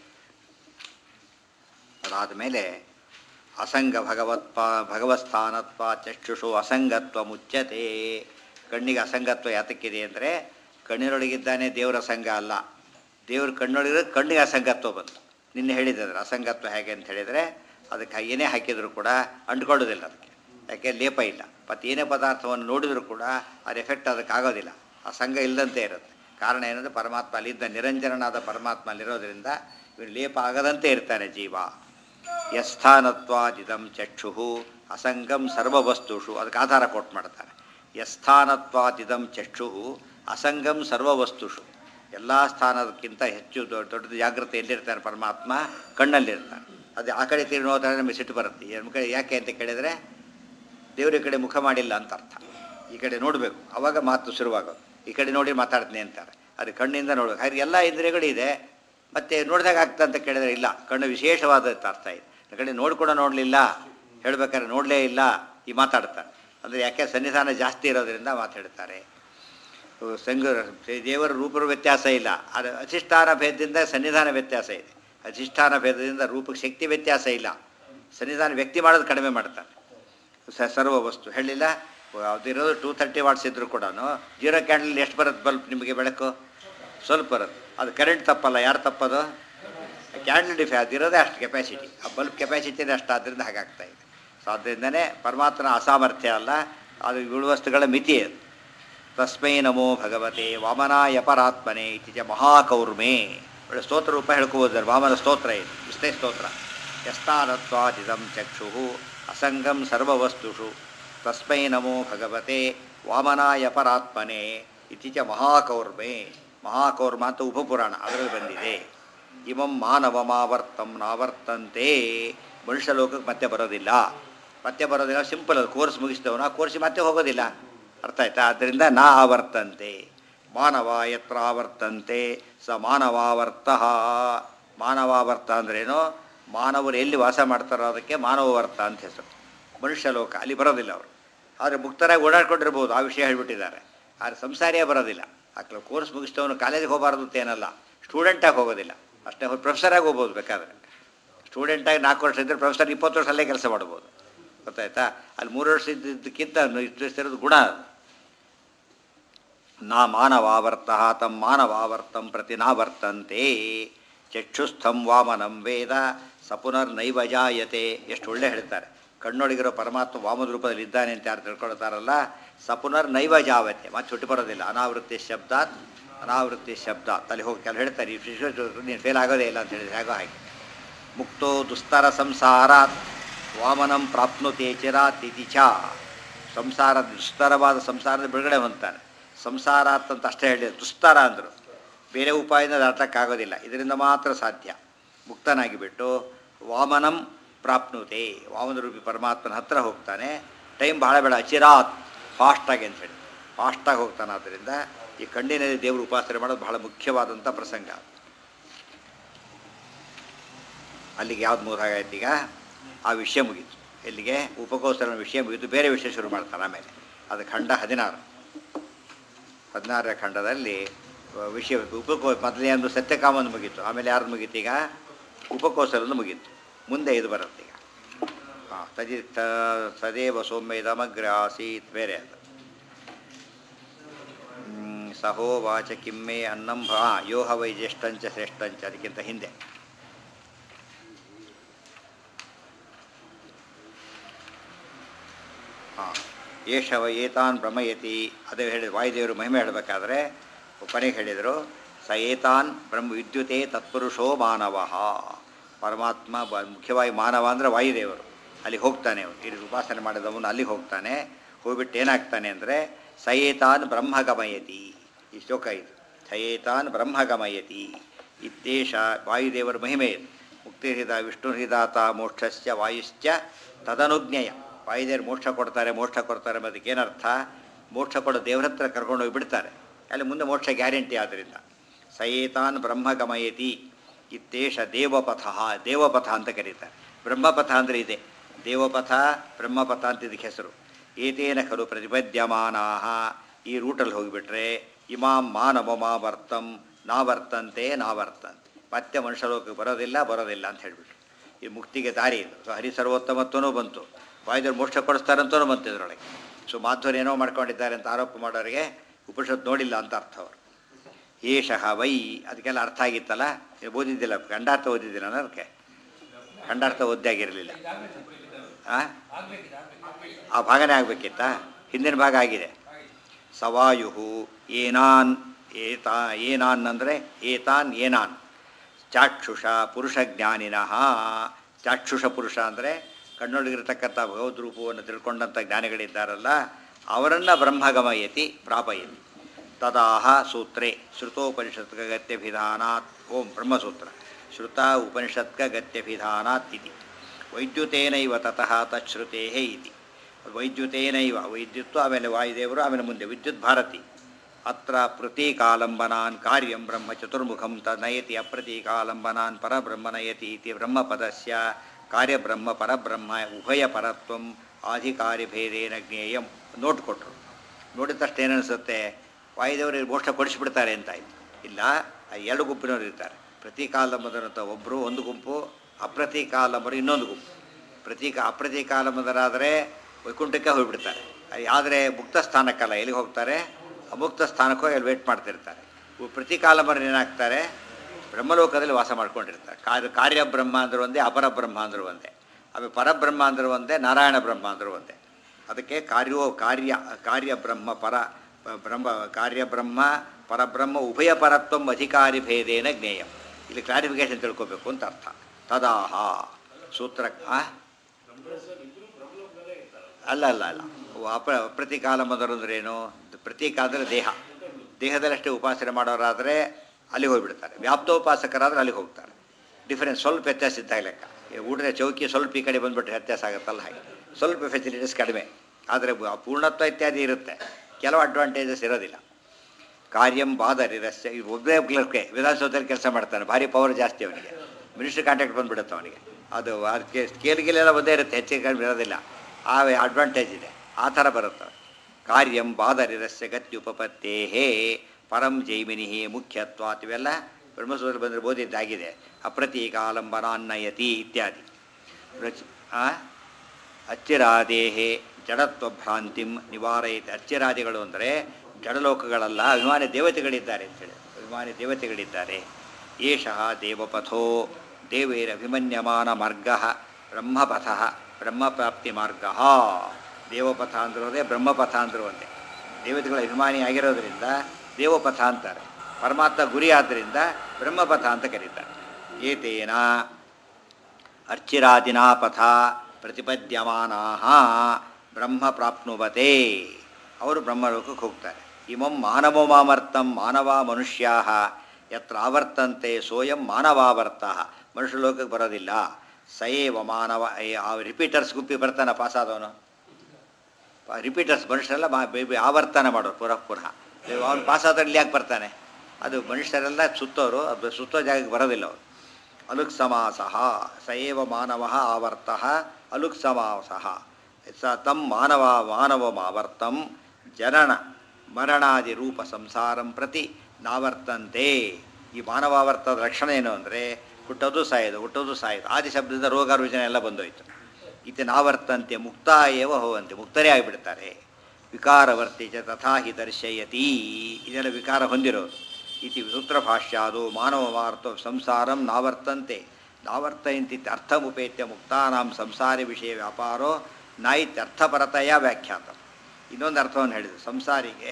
ಅದಾದ ಮೇಲೆ ಅಸಂಗ ಭಗವತ್ಪ ಭಗವತ್ಸ್ಥಾನತ್ವ ಚಕ್ಷುಷು ಅಸಂಗತ್ವ ಮುಚ್ಚತೆ ಕಣ್ಣಿಗೆ ಅಸಂಗತ್ವ ಯಾತಕ್ಕಿದೆ ಅಂದರೆ ಕಣ್ಣಿನೊಳಗಿದ್ದಾನೆ ದೇವರ ಸಂಘ ಅಲ್ಲ ದೇವ್ರ ಕಣ್ಣೊಳಗಿರೋ ಕಣ್ಣಿಗೆ ಅಸಂಗತ್ವ ಬಂತು ನಿನ್ನೆ ಹೇಳಿದ್ರೆ ಅಸಂಗತ್ವ ಹೇಗೆ ಅಂತ ಹೇಳಿದರೆ ಅದಕ್ಕೆ ಏನೇ ಹಾಕಿದರೂ ಕೂಡ ಅಂಟ್ಕೊಳ್ಳೋದಿಲ್ಲ ಅದಕ್ಕೆ ಯಾಕೆ ಲೇಪ ಇಲ್ಲ ಮತ್ತು ಏನೇ ಪದಾರ್ಥವನ್ನು ನೋಡಿದರೂ ಕೂಡ ಅದು ಎಫೆಕ್ಟ್ ಅದಕ್ಕೆ ಆಗೋದಿಲ್ಲ ಆ ಸಂಘ ಇಲ್ಲದಂತೆ ಇರುತ್ತೆ ಕಾರಣ ಏನಂದರೆ ಪರಮಾತ್ಮ ಅಲ್ಲಿದ್ದ ನಿರಂಜನನಾದ ಪರಮಾತ್ಮ ಅಲ್ಲಿರೋದ್ರಿಂದ ಇವನು ಲೇಪ ಆಗದಂತೆ ಇರ್ತಾನೆ ಜೀವ ಯಸ್ಥಾನತ್ವಾದಿದಂ ಚಕ್ಷು ಅಸಂಗಂ ಸರ್ವವಸ್ತುಷು ಅದಕ್ಕೆ ಆಧಾರ ಕೊಟ್ಟು ಮಾಡ್ತಾರೆ ಯಸ್ಥಾನತ್ವಾದಿದಂ ಚಕ್ಷು ಅಸಂಗಂ ಸರ್ವವಸ್ತುಷು ಎಲ್ಲ ಸ್ಥಾನಕ್ಕಿಂತ ಹೆಚ್ಚು ದೊಡ್ಡ ದೊಡ್ಡದು ಜಾಗ್ರತೆ ಎಲ್ಲಿರ್ತಾನೆ ಪರಮಾತ್ಮ ಕಣ್ಣಲ್ಲಿರ್ತಾನೆ ಅದು ಆ ಕಡೆ ತಿರುಗಿ ನೋಡಿದ್ರೆ ನಮಗೆ ಸಿಟ್ಟು ಬರುತ್ತೆ ನಮ್ಮ ಕಡೆ ಯಾಕೆ ಅಂತ ಕೇಳಿದರೆ ದೇವರ ಕಡೆ ಮುಖ ಮಾಡಿಲ್ಲ ಅಂತ ಅರ್ಥ ಈ ಕಡೆ ನೋಡಬೇಕು ಅವಾಗ ಮಾತು ಶುರುವಾಗೋದು ಈ ಕಡೆ ನೋಡಿ ಮಾತಾಡ್ತೀನಿ ಅಂತಾರೆ ಅದು ಕಣ್ಣಿಂದ ನೋಡ್ಬೇಕು ಹಾಗೆ ಎಲ್ಲ ಇಂದ್ರಿಯಗಳಿದೆ ಮತ್ತು ನೋಡಿದಾಗ ಆಗ್ತದೆ ಅಂತ ಕೇಳಿದರೆ ಇಲ್ಲ ಕಣ್ಣು ವಿಶೇಷವಾದ ಅರ್ಥ ಇದೆ ಈ ಕಡೆ ನೋಡ್ಕೊಂಡು ನೋಡಲಿಲ್ಲ ಹೇಳ್ಬೇಕಾದ್ರೆ ನೋಡಲೇ ಇಲ್ಲ ಈ ಮಾತಾಡ್ತಾರೆ ಅಂದರೆ ಯಾಕೆ ಸನ್ನಿಧಾನ ಜಾಸ್ತಿ ಇರೋದರಿಂದ ಮಾತಾಡ್ತಾರೆ ಸಂಘ ದೇವರ ರೂಪರ ವ್ಯತ್ಯಾಸ ಇಲ್ಲ ಅದು ಅಧಿಷ್ಠಾನ ಭೇದದಿಂದ ಸನ್ನಿಧಾನ ವ್ಯತ್ಯಾಸ ಇದೆ ಅಧಿಷ್ಠಾನ ಭೇದದಿಂದ ರೂಪಕ್ಕೆ ಶಕ್ತಿ ವ್ಯತ್ಯಾಸ ಇಲ್ಲ ಸನ್ನಿಧಾನ ವ್ಯಕ್ತಿ ಮಾಡೋದು ಕಡಿಮೆ ಮಾಡ್ತಾನೆ ಸ ಸರ್ವ ವಸ್ತು ಹೇಳಿಲ್ಲ ಅದಿರೋದು ಟೂ ತರ್ಟಿ ವಾಟ್ಸ್ ಇದ್ದರೂ ಕೂಡ ಜೀರೋ ಕ್ಯಾಂಡಲ್ ಎಷ್ಟು ಬರುತ್ತೆ ಬಲ್ಬ್ ನಿಮಗೆ ಬೆಳಕು ಸ್ವಲ್ಪ ಬರುತ್ತೆ ಅದು ಕರೆಂಟ್ ತಪ್ಪಲ್ಲ ಯಾರು ತಪ್ಪದು ಕ್ಯಾಂಡಲ್ ಡಿಫೆ ಅದಿರೋದೇ ಅಷ್ಟು ಕೆಪಾಸಿಟಿ ಆ ಬಲ್ಬ್ ಕೆಪಾಸಿಟಿನೇ ಅಷ್ಟು ಆದ್ದರಿಂದ ಹಾಗಾಗ್ತಾ ಇದೆ ಸೊ ಅದರಿಂದನೇ ಪರಮಾತ್ಮನ ಅಸಾಮರ್ಥ್ಯ ಅಲ್ಲ ಅದು ಇಳು ವಸ್ತುಗಳ ಮಿತಿ ಅದು ತಸ್ಮೈ ನಮೋ ಭಗವತೆ ವಾಮನಾಯ ಪರಾತ್ಮನೆ ಇತ್ತೀಚ ಮಹಾಕೌರ್ಮೆ ಒಳ್ಳೆ ಸ್ತೋತ್ರ ರೂಪ ಹೇಳ್ಕೋಬೋದು ವಾಮನ ಸ್ತೋತ್ರ ಇದು ವಿಷ್ಣು ಸ್ತೋತ್ರ ಯಸ್ತಾನತ್ವಾದಿದಂ ಚಕ್ಷು ಅಸಂಗಂ ಸರ್ವವಸ್ತುಷು ತಸ್ಮೈ ನಮೋ ಭಗವತೆ ವಾಮನಾಯ ಪರಾತ್ಮನೆ ಇತ್ತೀಚ ಮಹಾಕೌರ್ಮೆ ಮಹಾಕೌರ್ಮ ಅಂತ ಉಪಪುರಾಣ ಅದರಲ್ಲಿ ಬಂದಿದೆ ಇಮಂ ಮಾನವಮಾವರ್ತಂ ನಾವರ್ತಂತೆ ಮನುಷ್ಯ ಲೋಕಕ್ಕೆ ಮತ್ತೆ ಬರೋದಿಲ್ಲ ಮತ್ತೆ ಬರೋದಿಲ್ಲ ಸಿಂಪಲ್ ಅದು ಕೋರ್ಸ್ ಮುಗಿಸಿದವನು ಆ ಕೋರ್ಸಿಗೆ ಮತ್ತೆ ಹೋಗೋದಿಲ್ಲ ಅರ್ಥ ಆಯ್ತಾ ಆದ್ದರಿಂದ ನಾ ಆವರ್ತಂತೆ ಮಾನವ ಯತ್ರ ಆವರ್ತಂತೆ ಸ ಮಾನವಾವರ್ತ ಮಾನವಾವರ್ತ ಅಂದ್ರೇನು ಮಾನವರು ಎಲ್ಲಿ ವಾಸ ಮಾಡ್ತಾರೋ ಅದಕ್ಕೆ ಮಾನವವರ್ತ ಅಂತ ಹೆಸರು ಮನುಷ್ಯ ಲೋಕ ಅಲ್ಲಿ ಬರೋದಿಲ್ಲ ಅವರು ಆದರೆ ಮುಕ್ತರಾಗಿ ಓಡಾಡ್ಕೊಂಡಿರ್ಬೋದು ಆ ವಿಷಯ ಹೇಳ್ಬಿಟ್ಟಿದ್ದಾರೆ ಆದರೆ ಸಂಸಾರಿಯೇ ಬರೋದಿಲ್ಲ ಆ ಕೋರ್ಸ್ ಮುಗಿಸಿದವನು ಕಾಲೇಜಿಗೆ ಹೋಗಬಾರ್ದು ಅಂತ ಏನಲ್ಲ ಸ್ಟೂಡೆಂಟಾಗಿ ಹೋಗೋದಿಲ್ಲ ಅಷ್ಟೇ ಪ್ರೊಫೆಸರಾಗಿ ಹೋಗ್ಬೋದು ಬೇಕಾದರೆ ಸ್ಟೂಡೆಂಟಾಗಿ ನಾಲ್ಕು ವರ್ಷ ಇದ್ದರೆ ಪ್ರೊಫೆಸರ್ ಇಪ್ಪತ್ತು ವರ್ಷ ಅಲ್ಲೇ ಕೆಲಸ ಮಾಡ್ಬೋದು ಗೊತ್ತಾಯ್ತಾ ಅಲ್ಲಿ ಮೂರು ವರ್ಷ ಇದ್ದಕ್ಕಿಂತ ಇಷ್ಟು ಇರೋದು ಗುಣ ಅದು ನಾ ಮಾನವಾವರ್ತ ತಂ ಮಾನವಾವರ್ತಂ ಪ್ರತಿ ನಾವರ್ತಂತೆ ಚಕ್ಷುಸ್ಥಂ ವಾಮನಂ ವೇದ ಸ ಪುನರ್ನೈವ ಜಾಯತೆ ಎಷ್ಟು ಒಳ್ಳೆ ಹೇಳ್ತಾರೆ ಕಣ್ಣೊಳಗಿರೋ ಪರಮಾತ್ಮ ವಾಮನ ರೂಪದಲ್ಲಿ ಇದ್ದಾನೆ ಅಂತ ಯಾರು ತಿಳ್ಕೊಳ್ತಾರಲ್ಲ ಸ ಪುನರ್ನೈವ ಜಾವತೆ ಮತ್ತೆ ಹುಟ್ಟು ಬರೋದಿಲ್ಲ ಅನಾವೃತ್ತಿ ಶಬ್ದಾತ್ ಅನಾವೃತ್ತಿ ಶಬ್ದ ಅಲ್ಲಿ ಹೋಗಿ ಕೆಲವು ಹೇಳ್ತಾರೆ ಈ ಶಿಶು ನೀನು ಫೇಲ್ ಆಗೋದೇ ಇಲ್ಲ ಅಂತ ಹೇಳಿದ್ರೆ ಹೇಗೋ ಹಾಗೆ ಮುಕ್ತೋ ದುಸ್ತರ ಸಂಸಾರಾತ್ ವಾಮನಂ ಪ್ರಾಪ್ನುತೆ ಚಿರಾತ್ ಇತಿ ಚ ಸಂಸಾರ ದುಸ್ತರವಾದ ಸಂಸಾರದ ಬಿಡುಗಡೆ ಹೊಂದ್ತಾನೆ ಸಂಸಾರಾತ್ ಅಂತ ಅಷ್ಟೇ ಹೇಳಿ ದುಸ್ತರ ಅಂದರು ಬೇರೆ ಉಪಾಯದಿಂದ ದಾಟಕ್ಕಾಗೋದಿಲ್ಲ ಇದರಿಂದ ಮಾತ್ರ ಸಾಧ್ಯ ಮುಕ್ತನಾಗಿ ಬಿಟ್ಟು ವಾಮನಂ ಪ್ರಾಪ್ನುತೆ ವಾಮನ ರೂಪಿ ಪರಮಾತ್ಮನ ಹತ್ರ ಹೋಗ್ತಾನೆ ಟೈಮ್ ಭಾಳ ಬೇಡ ಅಚಿರಾತ್ ಫಾಸ್ಟಾಗಿ ಅಂತ ಹೇಳಿ ಫಾಸ್ಟಾಗಿ ಹೋಗ್ತಾನೆ ಆದ್ದರಿಂದ ಈ ಕಣ್ಣಿನಲ್ಲಿ ದೇವರು ಉಪಾಸನೆ ಮಾಡೋದು ಬಹಳ ಮುಖ್ಯವಾದಂಥ ಪ್ರಸಂಗ ಅಲ್ಲಿಗೆ ಯಾವ್ದು ಮುಗಿದಾಗಾಯ್ತು ಈಗ ಆ ವಿಷಯ ಮುಗೀತು ಇಲ್ಲಿಗೆ ಉಪಕೋಸಲ ವಿಷಯ ಮುಗಿದು ಬೇರೆ ವಿಷಯ ಶುರು ಮಾಡ್ತಾನೆ ಆಮೇಲೆ ಅದು ಖಂಡ ಹದಿನಾರು ಹದಿನಾರರ ಖಂಡದಲ್ಲಿ ಆ, ವಿಷಯ ಉಪಕೋ ಮೊದಲೇ ಒಂದು ಸತ್ಯಕಾಮಂದು ಮುಗೀತು ಆಮೇಲೆ ಯಾರ್ದು ಮುಗೀತು ಈಗ ಉಪಕೋಸಲದ್ದು ಮುಗೀತು ಮುಂದೆ ಇದು ಬರುತ್ತೆ ಈಗ ಹಾಂ ತದಿ ತ ಸದೇವ ಸೌಮ್ಯ ಇದಮಗ್ರ ಆಸೀತ್ ಬೇರೆ ಅದು ಹ್ಮ್, ಸಹೋ ವಾಚ ಕಿಮ್ಮೆ ಅನ್ನಂ ಭಾ ಯೋಹ ವೈ ಜ್ಯೇಷ್ಠಂಚ ಶ್ರೇಷ್ಠಂಚ ಅದಕ್ಕಿಂತ ಹಿಂದೆ ಹಾಂ ಏಷವ ಏತಾನ್ ಬ್ರಹ್ಮಯತಿ ಅದೇ ಹೇಳಿದ ವಾಯುದೇವರು ಮಹಿಮೆ ಹೇಳಬೇಕಾದ್ರೆ ಕೊನೆಗೆ ಹೇಳಿದರು ಸ ಏತಾನ್ ಬ್ರಹ್ಮ ವಿದ್ಯುತೆ ತತ್ಪುರುಷೋ ಮಾನವ ಪರಮಾತ್ಮ ಬ ಮುಖ್ಯವಾಗಿ ಮಾನವ ಅಂದರೆ ವಾಯುದೇವರು ಅಲ್ಲಿಗೆ ಹೋಗ್ತಾನೆ ಅವನು ಇಲ್ಲಿ ಉಪಾಸನೆ ಮಾಡಿದವನು ಅಲ್ಲಿಗೆ ಹೋಗ್ತಾನೆ ಹೋಗ್ಬಿಟ್ಟು ಏನಾಗ್ತಾನೆ ಅಂದರೆ ಸಯೇತಾನ್ ಬ್ರಹ್ಮಗಮಯತಿ ಈ ಶ್ಲೋಕ ಇದು ಸಯೇತಾನ್ ಬ್ರಹ್ಮಗಮಯತಿ ಇದ್ದೇಶ ವಾಯುದೇವರ ಮಹಿಮೆ ಇದು ಮುಕ್ತಿಹೃದ ವಿಷ್ಣುಹೃದಾತ ಮೋಕ್ಷಸ್ಯ ವಾಯುಶ್ಚ ತದನುಜ್ಞೆಯ ವಾಯುದೇವರು ಮೋಕ್ಷ ಕೊಡ್ತಾರೆ ಮೋಕ್ಷ ಕೊಡ್ತಾರೆ ಅದಕ್ಕೆ ಏನರ್ಥ ಮೋಕ್ಷ ಕೊಡೋ ದೇವ್ರ ಹತ್ರ ಕರ್ಕೊಂಡು ಹೋಗಿ ಬಿಡ್ತಾರೆ ಅಲ್ಲಿ ಮುಂದೆ ಮೋಕ್ಷ ಗ್ಯಾರಂಟಿ ಆದ್ದರಿಂದ ಸಯೇತಾನ್ ಬ್ರಹ್ಮಗಮಯತಿ ಇತ್ತೇಷ ದೇವಪಥ ದೇವಪಥ ಅಂತ ಕರೀತಾರೆ ಬ್ರಹ್ಮಪಥ ಅಂದರೆ ಇದೆ ದೇವಪಥ ಬ್ರಹ್ಮಪಥ ಅಂತ ಇದಕ್ಕೆ ಹೆಸರು ಏತೇನ ಖಲು ಪ್ರತಿಪದ್ಯಮಾನಾ ಈ ರೂಟಲ್ಲಿ ಹೋಗಿಬಿಟ್ರೆ ಇಮಾಂ ಮಾನವಮಾ ವರ್ತಂ ನಾವರ್ತಂತೆ ನಾವರ್ತಂತೆ ಮತ್ತೆ ಮನುಷ್ಯಲೋಕಕ್ಕೆ ಬರೋದಿಲ್ಲ ಬರೋದಿಲ್ಲ ಅಂತ ಹೇಳಿಬಿಟ್ರು ಈ ಮುಕ್ತಿಗೆ ದಾರಿ ಇದು ಸೊ ಹರಿ ಸರ್ವೋತ್ತಮತ್ವನೂ ಬಂತು ವಾಯುದೇವ್ರು ಮೋಕ್ಷ ಕೊಡಿಸ್ತಾರಂತನೂ ಬಂತು ಇದರೊಳಗೆ ಸೊ ಮಾಧ್ವರು ಏನೋ ಮಾಡ್ಕೊಂಡಿದ್ದಾರೆ ಅಂತ ಆರೋಪ ಮಾಡೋರಿಗೆ ಉಪನಿಷತ್ ನೋಡಿಲ್ಲ ಅಂತ ಅರ್ಥ ಅವರು ಏಷಃ ವೈ ಅದಕ್ಕೆಲ್ಲ ಅರ್ಥ ಆಗಿತ್ತಲ್ಲ ನೀವು ಓದಿದ್ದಿಲ್ಲ ಖಂಡಾರ್ಥ ಓದಿದ್ದಿಲ್ಲ ಅದಕ್ಕೆ ಖಂಡಾರ್ಥ ಓದ್ದಾಗಿರಲಿಲ್ಲ ಆ ಆ ಭಾಗನೇ ಆಗಬೇಕಿತ್ತಾ ಹಿಂದಿನ ಭಾಗ ಆಗಿದೆ ಸವಾಯು ಏನಾನ್ ಏತಾ ಏನಾನ್ ಅಂದರೆ ಏತಾನ್ ಏನಾನ್ ಚಾಕ್ಷುಷ ಪುರುಷ ಜ್ಞಾನಿನಃ ಚಾಕ್ಷುಷ ಪುರುಷ ಅಂದರೆ ಕಣ್ಣೊಳಗಿರತಕ್ಕಂಥ ಭಗವದ್ ರೂಪವನ್ನು ತಿಳ್ಕೊಂಡಂಥ ಜ್ಞಾನಿಗಳಿದ್ದಾರಲ್ಲ ಅವರನ್ನು ಬ್ರಹ್ಮಗಮಯತಿ ಪ್ರಾಪಯತಿ ತದಾಹ ಸೂತ್ರೇ ಶ್ರುತೋಪನಿಷತ್ಗತ್ಯಭಿಧಾನಾತ್ ಓಂ ಬ್ರಹ್ಮಸೂತ್ರ ಶ್ರುತ ಉಪನಿಷತ್ಗತ್ಯಭಿಧಾನಾತ್ ಇತಿ ವೈದ್ಯುತೇನೈವ ತತಃ ತಚ್ಶ್ರುತೇ ಇತಿ ವೈದ್ಯುತೇನೈವ ವೈದ್ಯುತ್ತು ಆಮೇಲೆ ವಾಯುದೇವರು ಆಮೇಲೆ ಮುಂದೆ ವಿದ್ಯುತ್ ಭಾರತಿ ಅತ್ರ ಪ್ರತೀಕಾಲಂಬನಾನ್ ಕಾರ್ಯಂ ಬ್ರಹ್ಮ ಚತುರ್ಮುಖಂ ತ ನಯತಿ ಅಪ್ರತೀಕಾಲಂಬನಾನ್ ಪರಬ್ರಹ್ಮ ನಯತಿ ಇತಿ ಬ್ರಹ್ಮಪದಸ್ಯ ಕಾರ್ಯಬ್ರಹ್ಮ ಪರಬ್ರಹ್ಮ ಉಭಯ ಪರತ್ವಂ ಆಧಿಕಾರ್ಯಭೇದೇನ ಜ್ಞೇಯಂ ನೋಟ್ ಕೊಟ್ಟರು ನೋಡಿದ ತಕ್ಷಣ ಏನನ್ನಿಸುತ್ತೆ ವಾಯುದೇವರು ಮೋಕ್ಷ ಕೊಡಿಸಿಬಿಡ್ತಾರೆ ಅಂತಾಯ್ತು ಇಲ್ಲ ಆ ಎರಡು ಗುಂಪಿನವರು ಇರ್ತಾರೆ ಪ್ರತೀಕಾಲಂಬದಂಥ ಒಬ್ಬರು ಒಂದು ಗುಂಪು ಅಪ್ರತೀಕಾಲಂಬರು ಇನ್ನೊಂದು ಗುಂಪು ಪ್ರತೀಕ ಅಪ್ರತೀಕಾಲಂಬದರಾದರೆ ವೈಕುಂಠಕ್ಕೆ ಹೋಗಿಬಿಡ್ತಾರೆ ಆದರೆ ಮುಕ್ತ ಸ್ಥಾನಕ್ಕಲ್ಲ ಎಲ್ಲಿಗೆ ಹೋಗ್ತಾರೆ ಅಮುಕ್ತ ಸ್ಥಾನಕ್ಕೆ ಹೋಗಿ ಅಲ್ಲಿ ವೇಟ್ ಮಾಡ್ತಿರ್ತಾರೆ ಇವು ಪ್ರತಿಕಾಲಂಬರು ಏನಾಗ್ತಾರೆ ಬ್ರಹ್ಮಲೋಕದಲ್ಲಿ ವಾಸ ಮಾಡ್ಕೊಂಡಿರ್ತಾರೆ ಕಾರ್ಯ ಕಾರ್ಯ ಬ್ರಹ್ಮ ಅಂದರು ಒಂದೇ ಅಪರ ಬ್ರಹ್ಮ ಅಂದರು ಒಂದೇ ಆಮೇಲೆ ಪರಬ್ರಹ್ಮ ಅಂದರು ಒಂದೇ ನಾರಾಯಣ ಬ್ರಹ್ಮ ಅಂದರು ಒಂದೇ ಅದಕ್ಕೆ ಕಾರ್ಯೋ ಕಾರ್ಯ ಕಾರ್ಯ ಬ್ರಹ್ಮ ಪರ ಬ್ರಹ್ಮ ಕಾರ್ಯ ಬ್ರಹ್ಮ ಪರಬ್ರಹ್ಮ ಉಭಯ ಪರತ್ವಂ ಅಧಿಕಾರಿ ಭೇದೇನ ಜ್ಞೇಯ ಇಲ್ಲಿ ಕ್ಲಾರಿಫಿಕೇಶನ್ ತಿಳ್ಕೊಬೇಕು ಅಂತ ಅರ್ಥ ತದಾಹ ಸೂತ್ರ ಆ? ಅಲ್ಲ ಅಲ್ಲ ಅಲ್ಲ ಅಪ ಪ್ರತಿಕಾಲ ಮೊದಲಂದ್ರೇನು ಪ್ರತೀಕ ಅಂದರೆ ದೇಹ ದೇಹದಲ್ಲಷ್ಟೇ ಉಪಾಸನೆ ಮಾಡೋರಾದರೆ ಅಲ್ಲಿಗೆ ಹೋಗ್ಬಿಡ್ತಾರೆ ವ್ಯಾಪ್ತೋಪಾಸಕರಾದ್ರೆ ಅಲ್ಲಿಗೆ ಹೋಗ್ತಾರೆ ಡಿಫರೆನ್ಸ್ ಸ್ವಲ್ಪ ವ್ಯತ್ಯಾಸ ಇದ್ದಾಗ ಲೆಕ್ಕ ಈ ಊಟದ ಚೌಕಿ ಸ್ವಲ್ಪ ಈ ಕಡೆ ಬಂದ್ಬಿಟ್ರೆ ವ್ಯತ್ಯಾಸ ಆಗುತ್ತಲ್ಲ ಹಾಗೆ ಸ್ವಲ್ಪ ಫೆಸಿಲಿಟೀಸ್ ಕಡಿಮೆ ಆದರೆ ಪೂರ್ಣತ್ವ ಇತ್ಯಾದಿ ಇರುತ್ತೆ ಕೆಲವು ಅಡ್ವಾಂಟೇಜಸ್ ಇರೋದಿಲ್ಲ ಕಾರ್ಯಂ ಬಾದರಿರಸ್ಯ ಇವು ಒಬ್ಬೇ ಕ್ಲರ್ಕೆ ವಿಧಾನಸೌಧದಲ್ಲಿ ಕೆಲಸ ಮಾಡ್ತಾನೆ ಭಾರಿ ಪವರ್ ಜಾಸ್ತಿ ಅವನಿಗೆ ಮಿನಿಸ್ಟ್ರಿ ಕಾಂಟ್ಯಾಕ್ಟ್ ಬಂದ್ಬಿಡುತ್ತೆ ಅವನಿಗೆ ಅದು ಅದಕ್ಕೆ ಸ್ಕೇಲ್ ಗೀಲೆಲ್ಲ ಒಂದೇ ಇರುತ್ತೆ ಹೆಚ್ಚಿಗೆ ಕಡಿಮೆ ಇರೋದಿಲ್ಲ ಆ ಅಡ್ವಾಂಟೇಜ್ ಇದೆ ಆ ಥರ ಬರುತ್ತೆ ಕಾರ್ಯಂ ಬಾದರಿರಸ್ಯ ಗತ್ಯುಪಪತ್ತೇಹೇ ಪರಂ ಜೈಮಿನಿ ಮುಖ್ಯತ್ವಾತ್ ಇವೆಲ್ಲ ಬ್ರಹ್ಮಸೂತ್ರ ಬಂದರೆ ಓದಿದ್ದಾಗಿದೆ ಅಪ್ರತೀಕಾಲಂಬನಾನ್ನಯತಿ ಇತ್ಯಾದಿ ರಚ ಆ? ಅಚ್ಚಿರಾದೇಹೇ ಜಡತ್ವಭ್ರಾಂತಿಂ ನಿವಾರಯತಿ ಅಚ್ಚಿರಾದಿಗಳು ಅಂದರೆ ಜಡಲೋಕಗಳಲ್ಲ ಅಭಿಮಾನಿ ದೇವತೆಗಳಿದ್ದಾರೆ ಅಂತೇಳಿ ಅಭಿಮಾನಿ ದೇವತೆಗಳಿದ್ದಾರೆ ಏಷಃ ದೇವಪಥೋ ದೇವೈರಭಿಮನ್ಯಮಾನ ಮಾರ್ಗ ಬ್ರಹ್ಮಪಥ ಬ್ರಹ್ಮಪ್ರಾಪ್ತಿ ಮಾರ್ಗ ದೇವಪಥ ಅಂದಿರೋದೇ ಬ್ರಹ್ಮಪಥ ಅಂದರು ಒಂದೇ ದೇವತೆಗಳ ಅಭಿಮಾನಿ ಆಗಿರೋದ್ರಿಂದ ದೇವಪಥ ಅಂತಾರೆ ಪರಮಾತ್ಮ ಗುರಿ ಆದ್ದರಿಂದ ಬ್ರಹ್ಮಪಥ ಅಂತ ಕರೀತಾರೆ ಏತೇನ ಅರ್ಚಿರಾದಿನಾ ಪಥ ಪ್ರತಿಪದ್ಯಮಾನಾ ಬ್ರಹ್ಮ ಪ್ರಾಪ್ನುವತೆ ಅವರು ಬ್ರಹ್ಮಲೋಕಕ್ಕೆ ಹೋಗ್ತಾರೆ ಇಮಂ ಮಾನವೋ ಮಾಮರ್ಥಂ ಮಾನವ ಮನುಷ್ಯಾ ಯತ್ರ ಆವರ್ತಂತೆ ಸೋಯಂ ಮಾನವಾವರ್ತ ಮನುಷ್ಯ ಲೋಕಕ್ಕೆ ಬರೋದಿಲ್ಲ ಸಯೇವ ಮಾನವ ರಿಪೀಟರ್ಸ್ ಗುಂಪಿ ಬರ್ತಾನೆ ಪಾಸಾದವನು ರಿಪೀಟರ್ಸ್ ಮನುಷ್ಯರೆಲ್ಲ ಮಾ ಬೇಬಿ ಆವರ್ತನ ಮಾಡೋರು ಪುನಃ ಪುನಃ ಅವನು ಪಾಸಾದ್ರಲ್ಲಿ ಯಾಕೆ ಬರ್ತಾನೆ ಅದು ಮನುಷ್ಯರೆಲ್ಲ ಸುತ್ತೋರು ಅದು ಸುತ್ತೋ ಜಾಗಕ್ಕೆ ಬರೋದಿಲ್ಲ ಅವರು ಅಲುಕ್ ಸಮಾಸಃ ಸ ಏವ ಮಾನವ ಆವರ್ತಃ ಅಲುಕ್ ಸಮಾಸಃ ಸ ತಂ ಮಾನವ ಮಾನವಮಾವರ್ತಂ ಜನನ ಮರಣಾದಿ ರೂಪ ಸಂಸಾರಂ ಪ್ರತಿ ನಾವರ್ತಂತೆ ಈ ಮಾನವಾವರ್ತದ ಲಕ್ಷಣ ಏನು ಅಂದರೆ ಹುಟ್ಟೋದು ಸಾಯೋದು ಹುಟ್ಟೋದು ಸಾಯೋದು ಆದಿ ಶಬ್ದದಿಂದ ರೋಗ ರುಜಿನ ಎಲ್ಲ ಬಂದೋಯ್ತು ಇತಿ ನಾವರ್ತಂತೆ ಮುಕ್ತ ಏವ ಹೋವಂತೆ ಮುಕ್ತರೇ ಆಗಿಬಿಡ್ತಾರೆ ವಿಕಾರವರ್ತಿ ಚ ತಥಾ ಹಿ ದರ್ಶಯತಿ ಇದೆಲ್ಲ ವಿಕಾರ ಹೊಂದಿರೋದು ಇತಿ ಸೂತ್ರಭಾಷ್ಯಾದು ಮಾನವ ವಾರ್ತ ಸಂಸಾರಂ ನಾವರ್ತಂತೆ ನಾವರ್ತಯಂತಿ ಅರ್ಥಮುಪೇತ್ಯ ಮುಕ್ತಾನಾಂ ಸಂಸಾರ ವಿಷಯ ವ್ಯಾಪಾರೋ ನಾಯಿತ್ಯರ್ಥಪರತೆಯ ವ್ಯಾಖ್ಯಾತ ಇನ್ನೊಂದು ಅರ್ಥವನ್ನು ಹೇಳಿದ್ರು ಸಂಸಾರಿಗೆ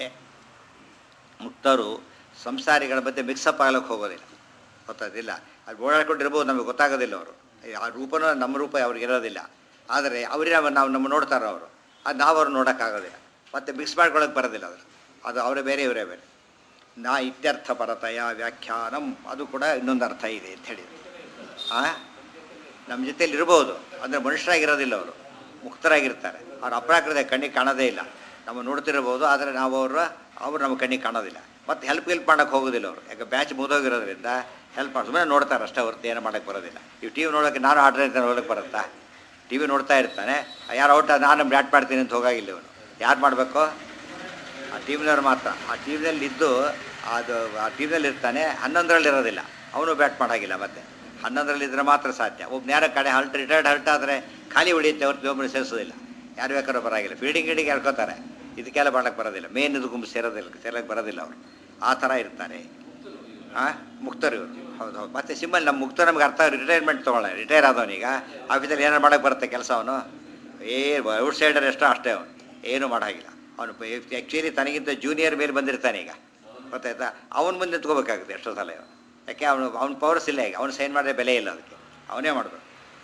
ಮುಕ್ತರು ಸಂಸಾರಿಗಳ ಮಧ್ಯೆ ಮಿಕ್ಸಪ್ ಆಗಲಿಕ್ಕೆ ಹೋಗೋದಿಲ್ಲ ಗೊತ್ತಾದಿಲ್ಲ ಅದು ಓಡಾಡ್ಕೊಂಡಿರ್ಬೋದು ನಮಗೆ ಗೊತ್ತಾಗೋದಿಲ್ಲ ಅವರು ಆ ರೂಪನೂ ನಮ್ಮ ರೂಪ ಅವ್ರಿಗೆ ಇರೋದಿಲ್ಲ ಆದರೆ ಅವರೇ ನಾವು ನಮ್ಮ ನೋಡ್ತಾರೆ ಅವರು ಅದು ನಾವು ಅವ್ರು ನೋಡೋಕ್ಕಾಗೋದಿಲ್ಲ ಮತ್ತು ಮಿಕ್ಸ್ ಮಾಡ್ಕೊಳ್ಳೋಕೆ ಬರೋದಿಲ್ಲ ಅದು ಅದು ಅವರೇ ಬೇರೆ ಇವರೇ ಬೇರೆ ನಾ ಇತ್ಯರ್ಥ ಪರತೆಯ ವ್ಯಾಖ್ಯಾನಂ ಅದು ಕೂಡ ಇನ್ನೊಂದು ಅರ್ಥ ಇದೆ ಅಂತ ಹೇಳಿ ಆ ನಮ್ಮ ಜೊತೆಲಿ ಇರ್ಬೋದು ಅಂದರೆ ಮನುಷ್ಯರಾಗಿರೋದಿಲ್ಲ ಅವರು ಮುಕ್ತರಾಗಿರ್ತಾರೆ ಅವ್ರು ಅಪ್ರಾಕೃತ ಕಣ್ಣಿಗೆ ಕಾಣೋದೇ ಇಲ್ಲ ನಮ್ಮ ನೋಡ್ತಿರ್ಬೋದು ಆದರೆ ನಾವು ಅವರ ಅವ್ರು ನಮ್ಮ ಕಣ್ಣಿಗೆ ಕಾಣೋದಿಲ್ಲ ಮತ್ತು ಹೆಲ್ಪ್ ಗಿಲ್ಪ್ ಮಾಡೋಕ್ಕೆ ಹೋಗೋದಿಲ್ಲ ಅವರು ಯಾಕೆ ಬ್ಯಾಚ್ ಮುಗಿದೋಗಿರೋದ್ರಿಂದ ಹೆಲ್ಪ್ ಮಾಡಿ ಸುಮ್ಮನೆ ನೋಡ್ತಾರೆ ಅಷ್ಟೇ ಹೊರತು ಏನು ಮಾಡೋಕ್ಕೆ ಬರೋದಿಲ್ಲ ಇವು ಟಿ ವಿ ನೋಡೋಕ್ಕೆ ನಾನು ಆರ್ಡರ್ ಇರ್ತಾನೆ ನೋಡೋಕ್ಕೆ ಬರುತ್ತಾ ಟಿ ವಿ ನೋಡ್ತಾ ಇರ್ತಾನೆ ಯಾರು ಔಟ್ ನಾನು ಬ್ಯಾಟ್ ಮಾಡ್ತೀನಿ ಅಂತ ಹೋಗಾಗಿಲ್ಲ ಇವನು ಯಾರು ಮಾಡಬೇಕು ಆ ಟೀಮ್ನವ್ರು ಮಾತ್ರ ಆ ಟೀಮ್ನಲ್ಲಿ ಇದ್ದು ಅದು ಆ ಟೀಮ್ನಲ್ಲಿ ಇರ್ತಾನೆ ಹನ್ನೊಂದರಲ್ಲಿ ಇರೋದಿಲ್ಲ ಅವನು ಬ್ಯಾಟ್ ಮಾಡೋಂಗಿಲ್ಲ ಮತ್ತೆ ಹನ್ನೊಂದರಲ್ಲಿ ಇದ್ರೆ ಮಾತ್ರ ಸಾಧ್ಯ ಒಬ್ಬ ನೇರ ಕಡೆ ಹಲ್ಟ್ ರಿಟೈರ್ಡ್ ಹಲ್ಟ್ ಆದರೆ ಖಾಲಿ ಉಳಿಯುತ್ತೆ ಅವ್ರು ಒಬ್ಬರು ಸೇರಿಸೋದಿಲ್ಲ ಯಾರು ಬೇಕಾದ್ರೂ ಬರೋಂಗಿಲ್ಲ ಫೀಲ್ಡಿಂಗ್ ಗಿಡಿಂಗ್ ಹೇಳ್ಕೊತಾರೆ ಇದಕ್ಕೆಲ್ಲ ಮಾಡೋಕ್ಕೆ ಬರೋದಿಲ್ಲ ಮೇನ್ ಇದು ಗುಂಪು ಸೇರೋದಿಲ್ಲ ಸೇರೋಕ್ಕೆ ಬರೋದಿಲ್ಲ ಅವರು ಆ ಥರ ಇರ್ತಾರೆ ಹಾಂ ಮುಕ್ತರು ಇವರು ಹೌದು ಹೌದು ಮತ್ತು ಸಿಮ್ಮಲ್ಲಿ ನಮ್ಮ ಮುಕ್ತ ನಮ್ಗೆ ಅರ್ಥ ರಿಟೈರ್ಮೆಂಟ್ ತೊಗೊಳ್ಳ ರಿಟೈರ್ ಆದವನೀಗ ಆಫೀಸಲ್ಲಿ ಏನಾರು ಮಾಡೋಕ್ಕೆ ಬರುತ್ತೆ ಕೆಲಸ ಅವನು ಏ ಔಟ್ ಸೈಡರ್ ಎಷ್ಟೋ ಅಷ್ಟೇ ಅವನು ಏನೂ ಮಾಡೋಂಗಿಲ್ಲ ಅವನು ಆ್ಯಕ್ಚುಲಿ ತನಗಿಂತ ಜೂನಿಯರ್ ಮೇಲೆ ಬಂದಿರ್ತಾನೆ ಈಗ ಗೊತ್ತಾಯ್ತಾ ಅವನ ಮುಂದೆ ನಿಂತ್ಕೋಬೇಕಾಗುತ್ತೆ ಎಷ್ಟೋ ಸಲ ಇವನು ಯಾಕೆ ಅವನು ಅವ್ನ ಪವರ್ಸ್ ಇಲ್ಲ ಈಗ ಅವನು ಸೈನ್ ಮಾಡಿದ್ರೆ ಬೆಲೆ ಇಲ್ಲ ಅದಕ್ಕೆ ಅವನೇ ಮಾಡಬೇಕು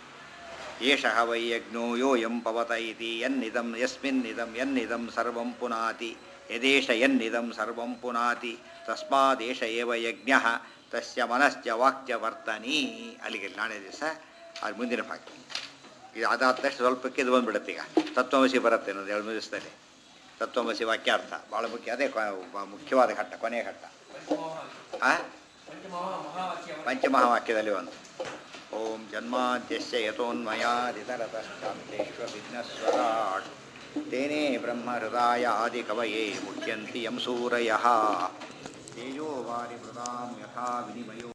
ಏಷಃ ವೈ ಯಜ್ಞೋ ಯೋ ಯಂ ಪವತ ಇತಿ ಯನ್ನಿದಂ ಯಸ್ಮಿನ್ ಇದಂ ಯನ್ನಿದಂ ಸರ್ವಂ ಪುನಾತಿ ಯದೇಶ ಯನ್ನಿದಂ ಸರ್ವಂ ಪುನಾತಿ ತಸ್ಮಾದೇಶ ಏವ ಯಜ್ಞ ತಸ್ಯ ಮನಶ್ಚ ವಾಕ್ಯ ವರ್ತನಿ ಅಲ್ಲಿಗೆ ನಾಳೆ ದಿವಸ ಅದು ಮುಂದಿನ ಭಾಗ ಇದು ಅದಾದ ತಕ್ಷಣ ಸ್ವಲ್ಪಕ್ಕೆ ಇದು ಬಂದ್ಬಿಡುತ್ತೆ ಈಗ ತತ್ವಮಸಿ ಬರುತ್ತೆ ಇನ್ನೊಂದು ಎರಡು ಮೂರು ದಿವಸದಲ್ಲಿ ತತ್ವಮಸಿ ವಾಕ್ಯಾರ್ಥ ಭಾಳ ಮುಖ್ಯ ಅದೇ ಕೊ- ಬ- ಮುಖ್ಯವಾದ ಘಟ್ಟ ಕೊನೆಯ ಘಟ್ಟ ಆ ಪಂಚಮಹಾವಾಕ್ಯದಲ್ಲಿ ಒಂದು ಓಂ ಜನ್ಮಾದ್ಯಸ್ಯ ಯಥೋನ್ಮಯಾದಿತರತಶ್ಚಾಂತೇಶ್ವವಿಘ್ನಸ್ವರಾಟ್ ತೇನೇ ಬ್ರಹ್ಮ ಹೃದಯ ಆದಿ ಕವಯೇ ಮುಖ್ಯಂತಿ ಯಂ ಸೂರಯಃ ತೇಜೋ ವಾರಿ ಮೃದಾಂ ಯಥಾ ವಿನಿಮಯೋ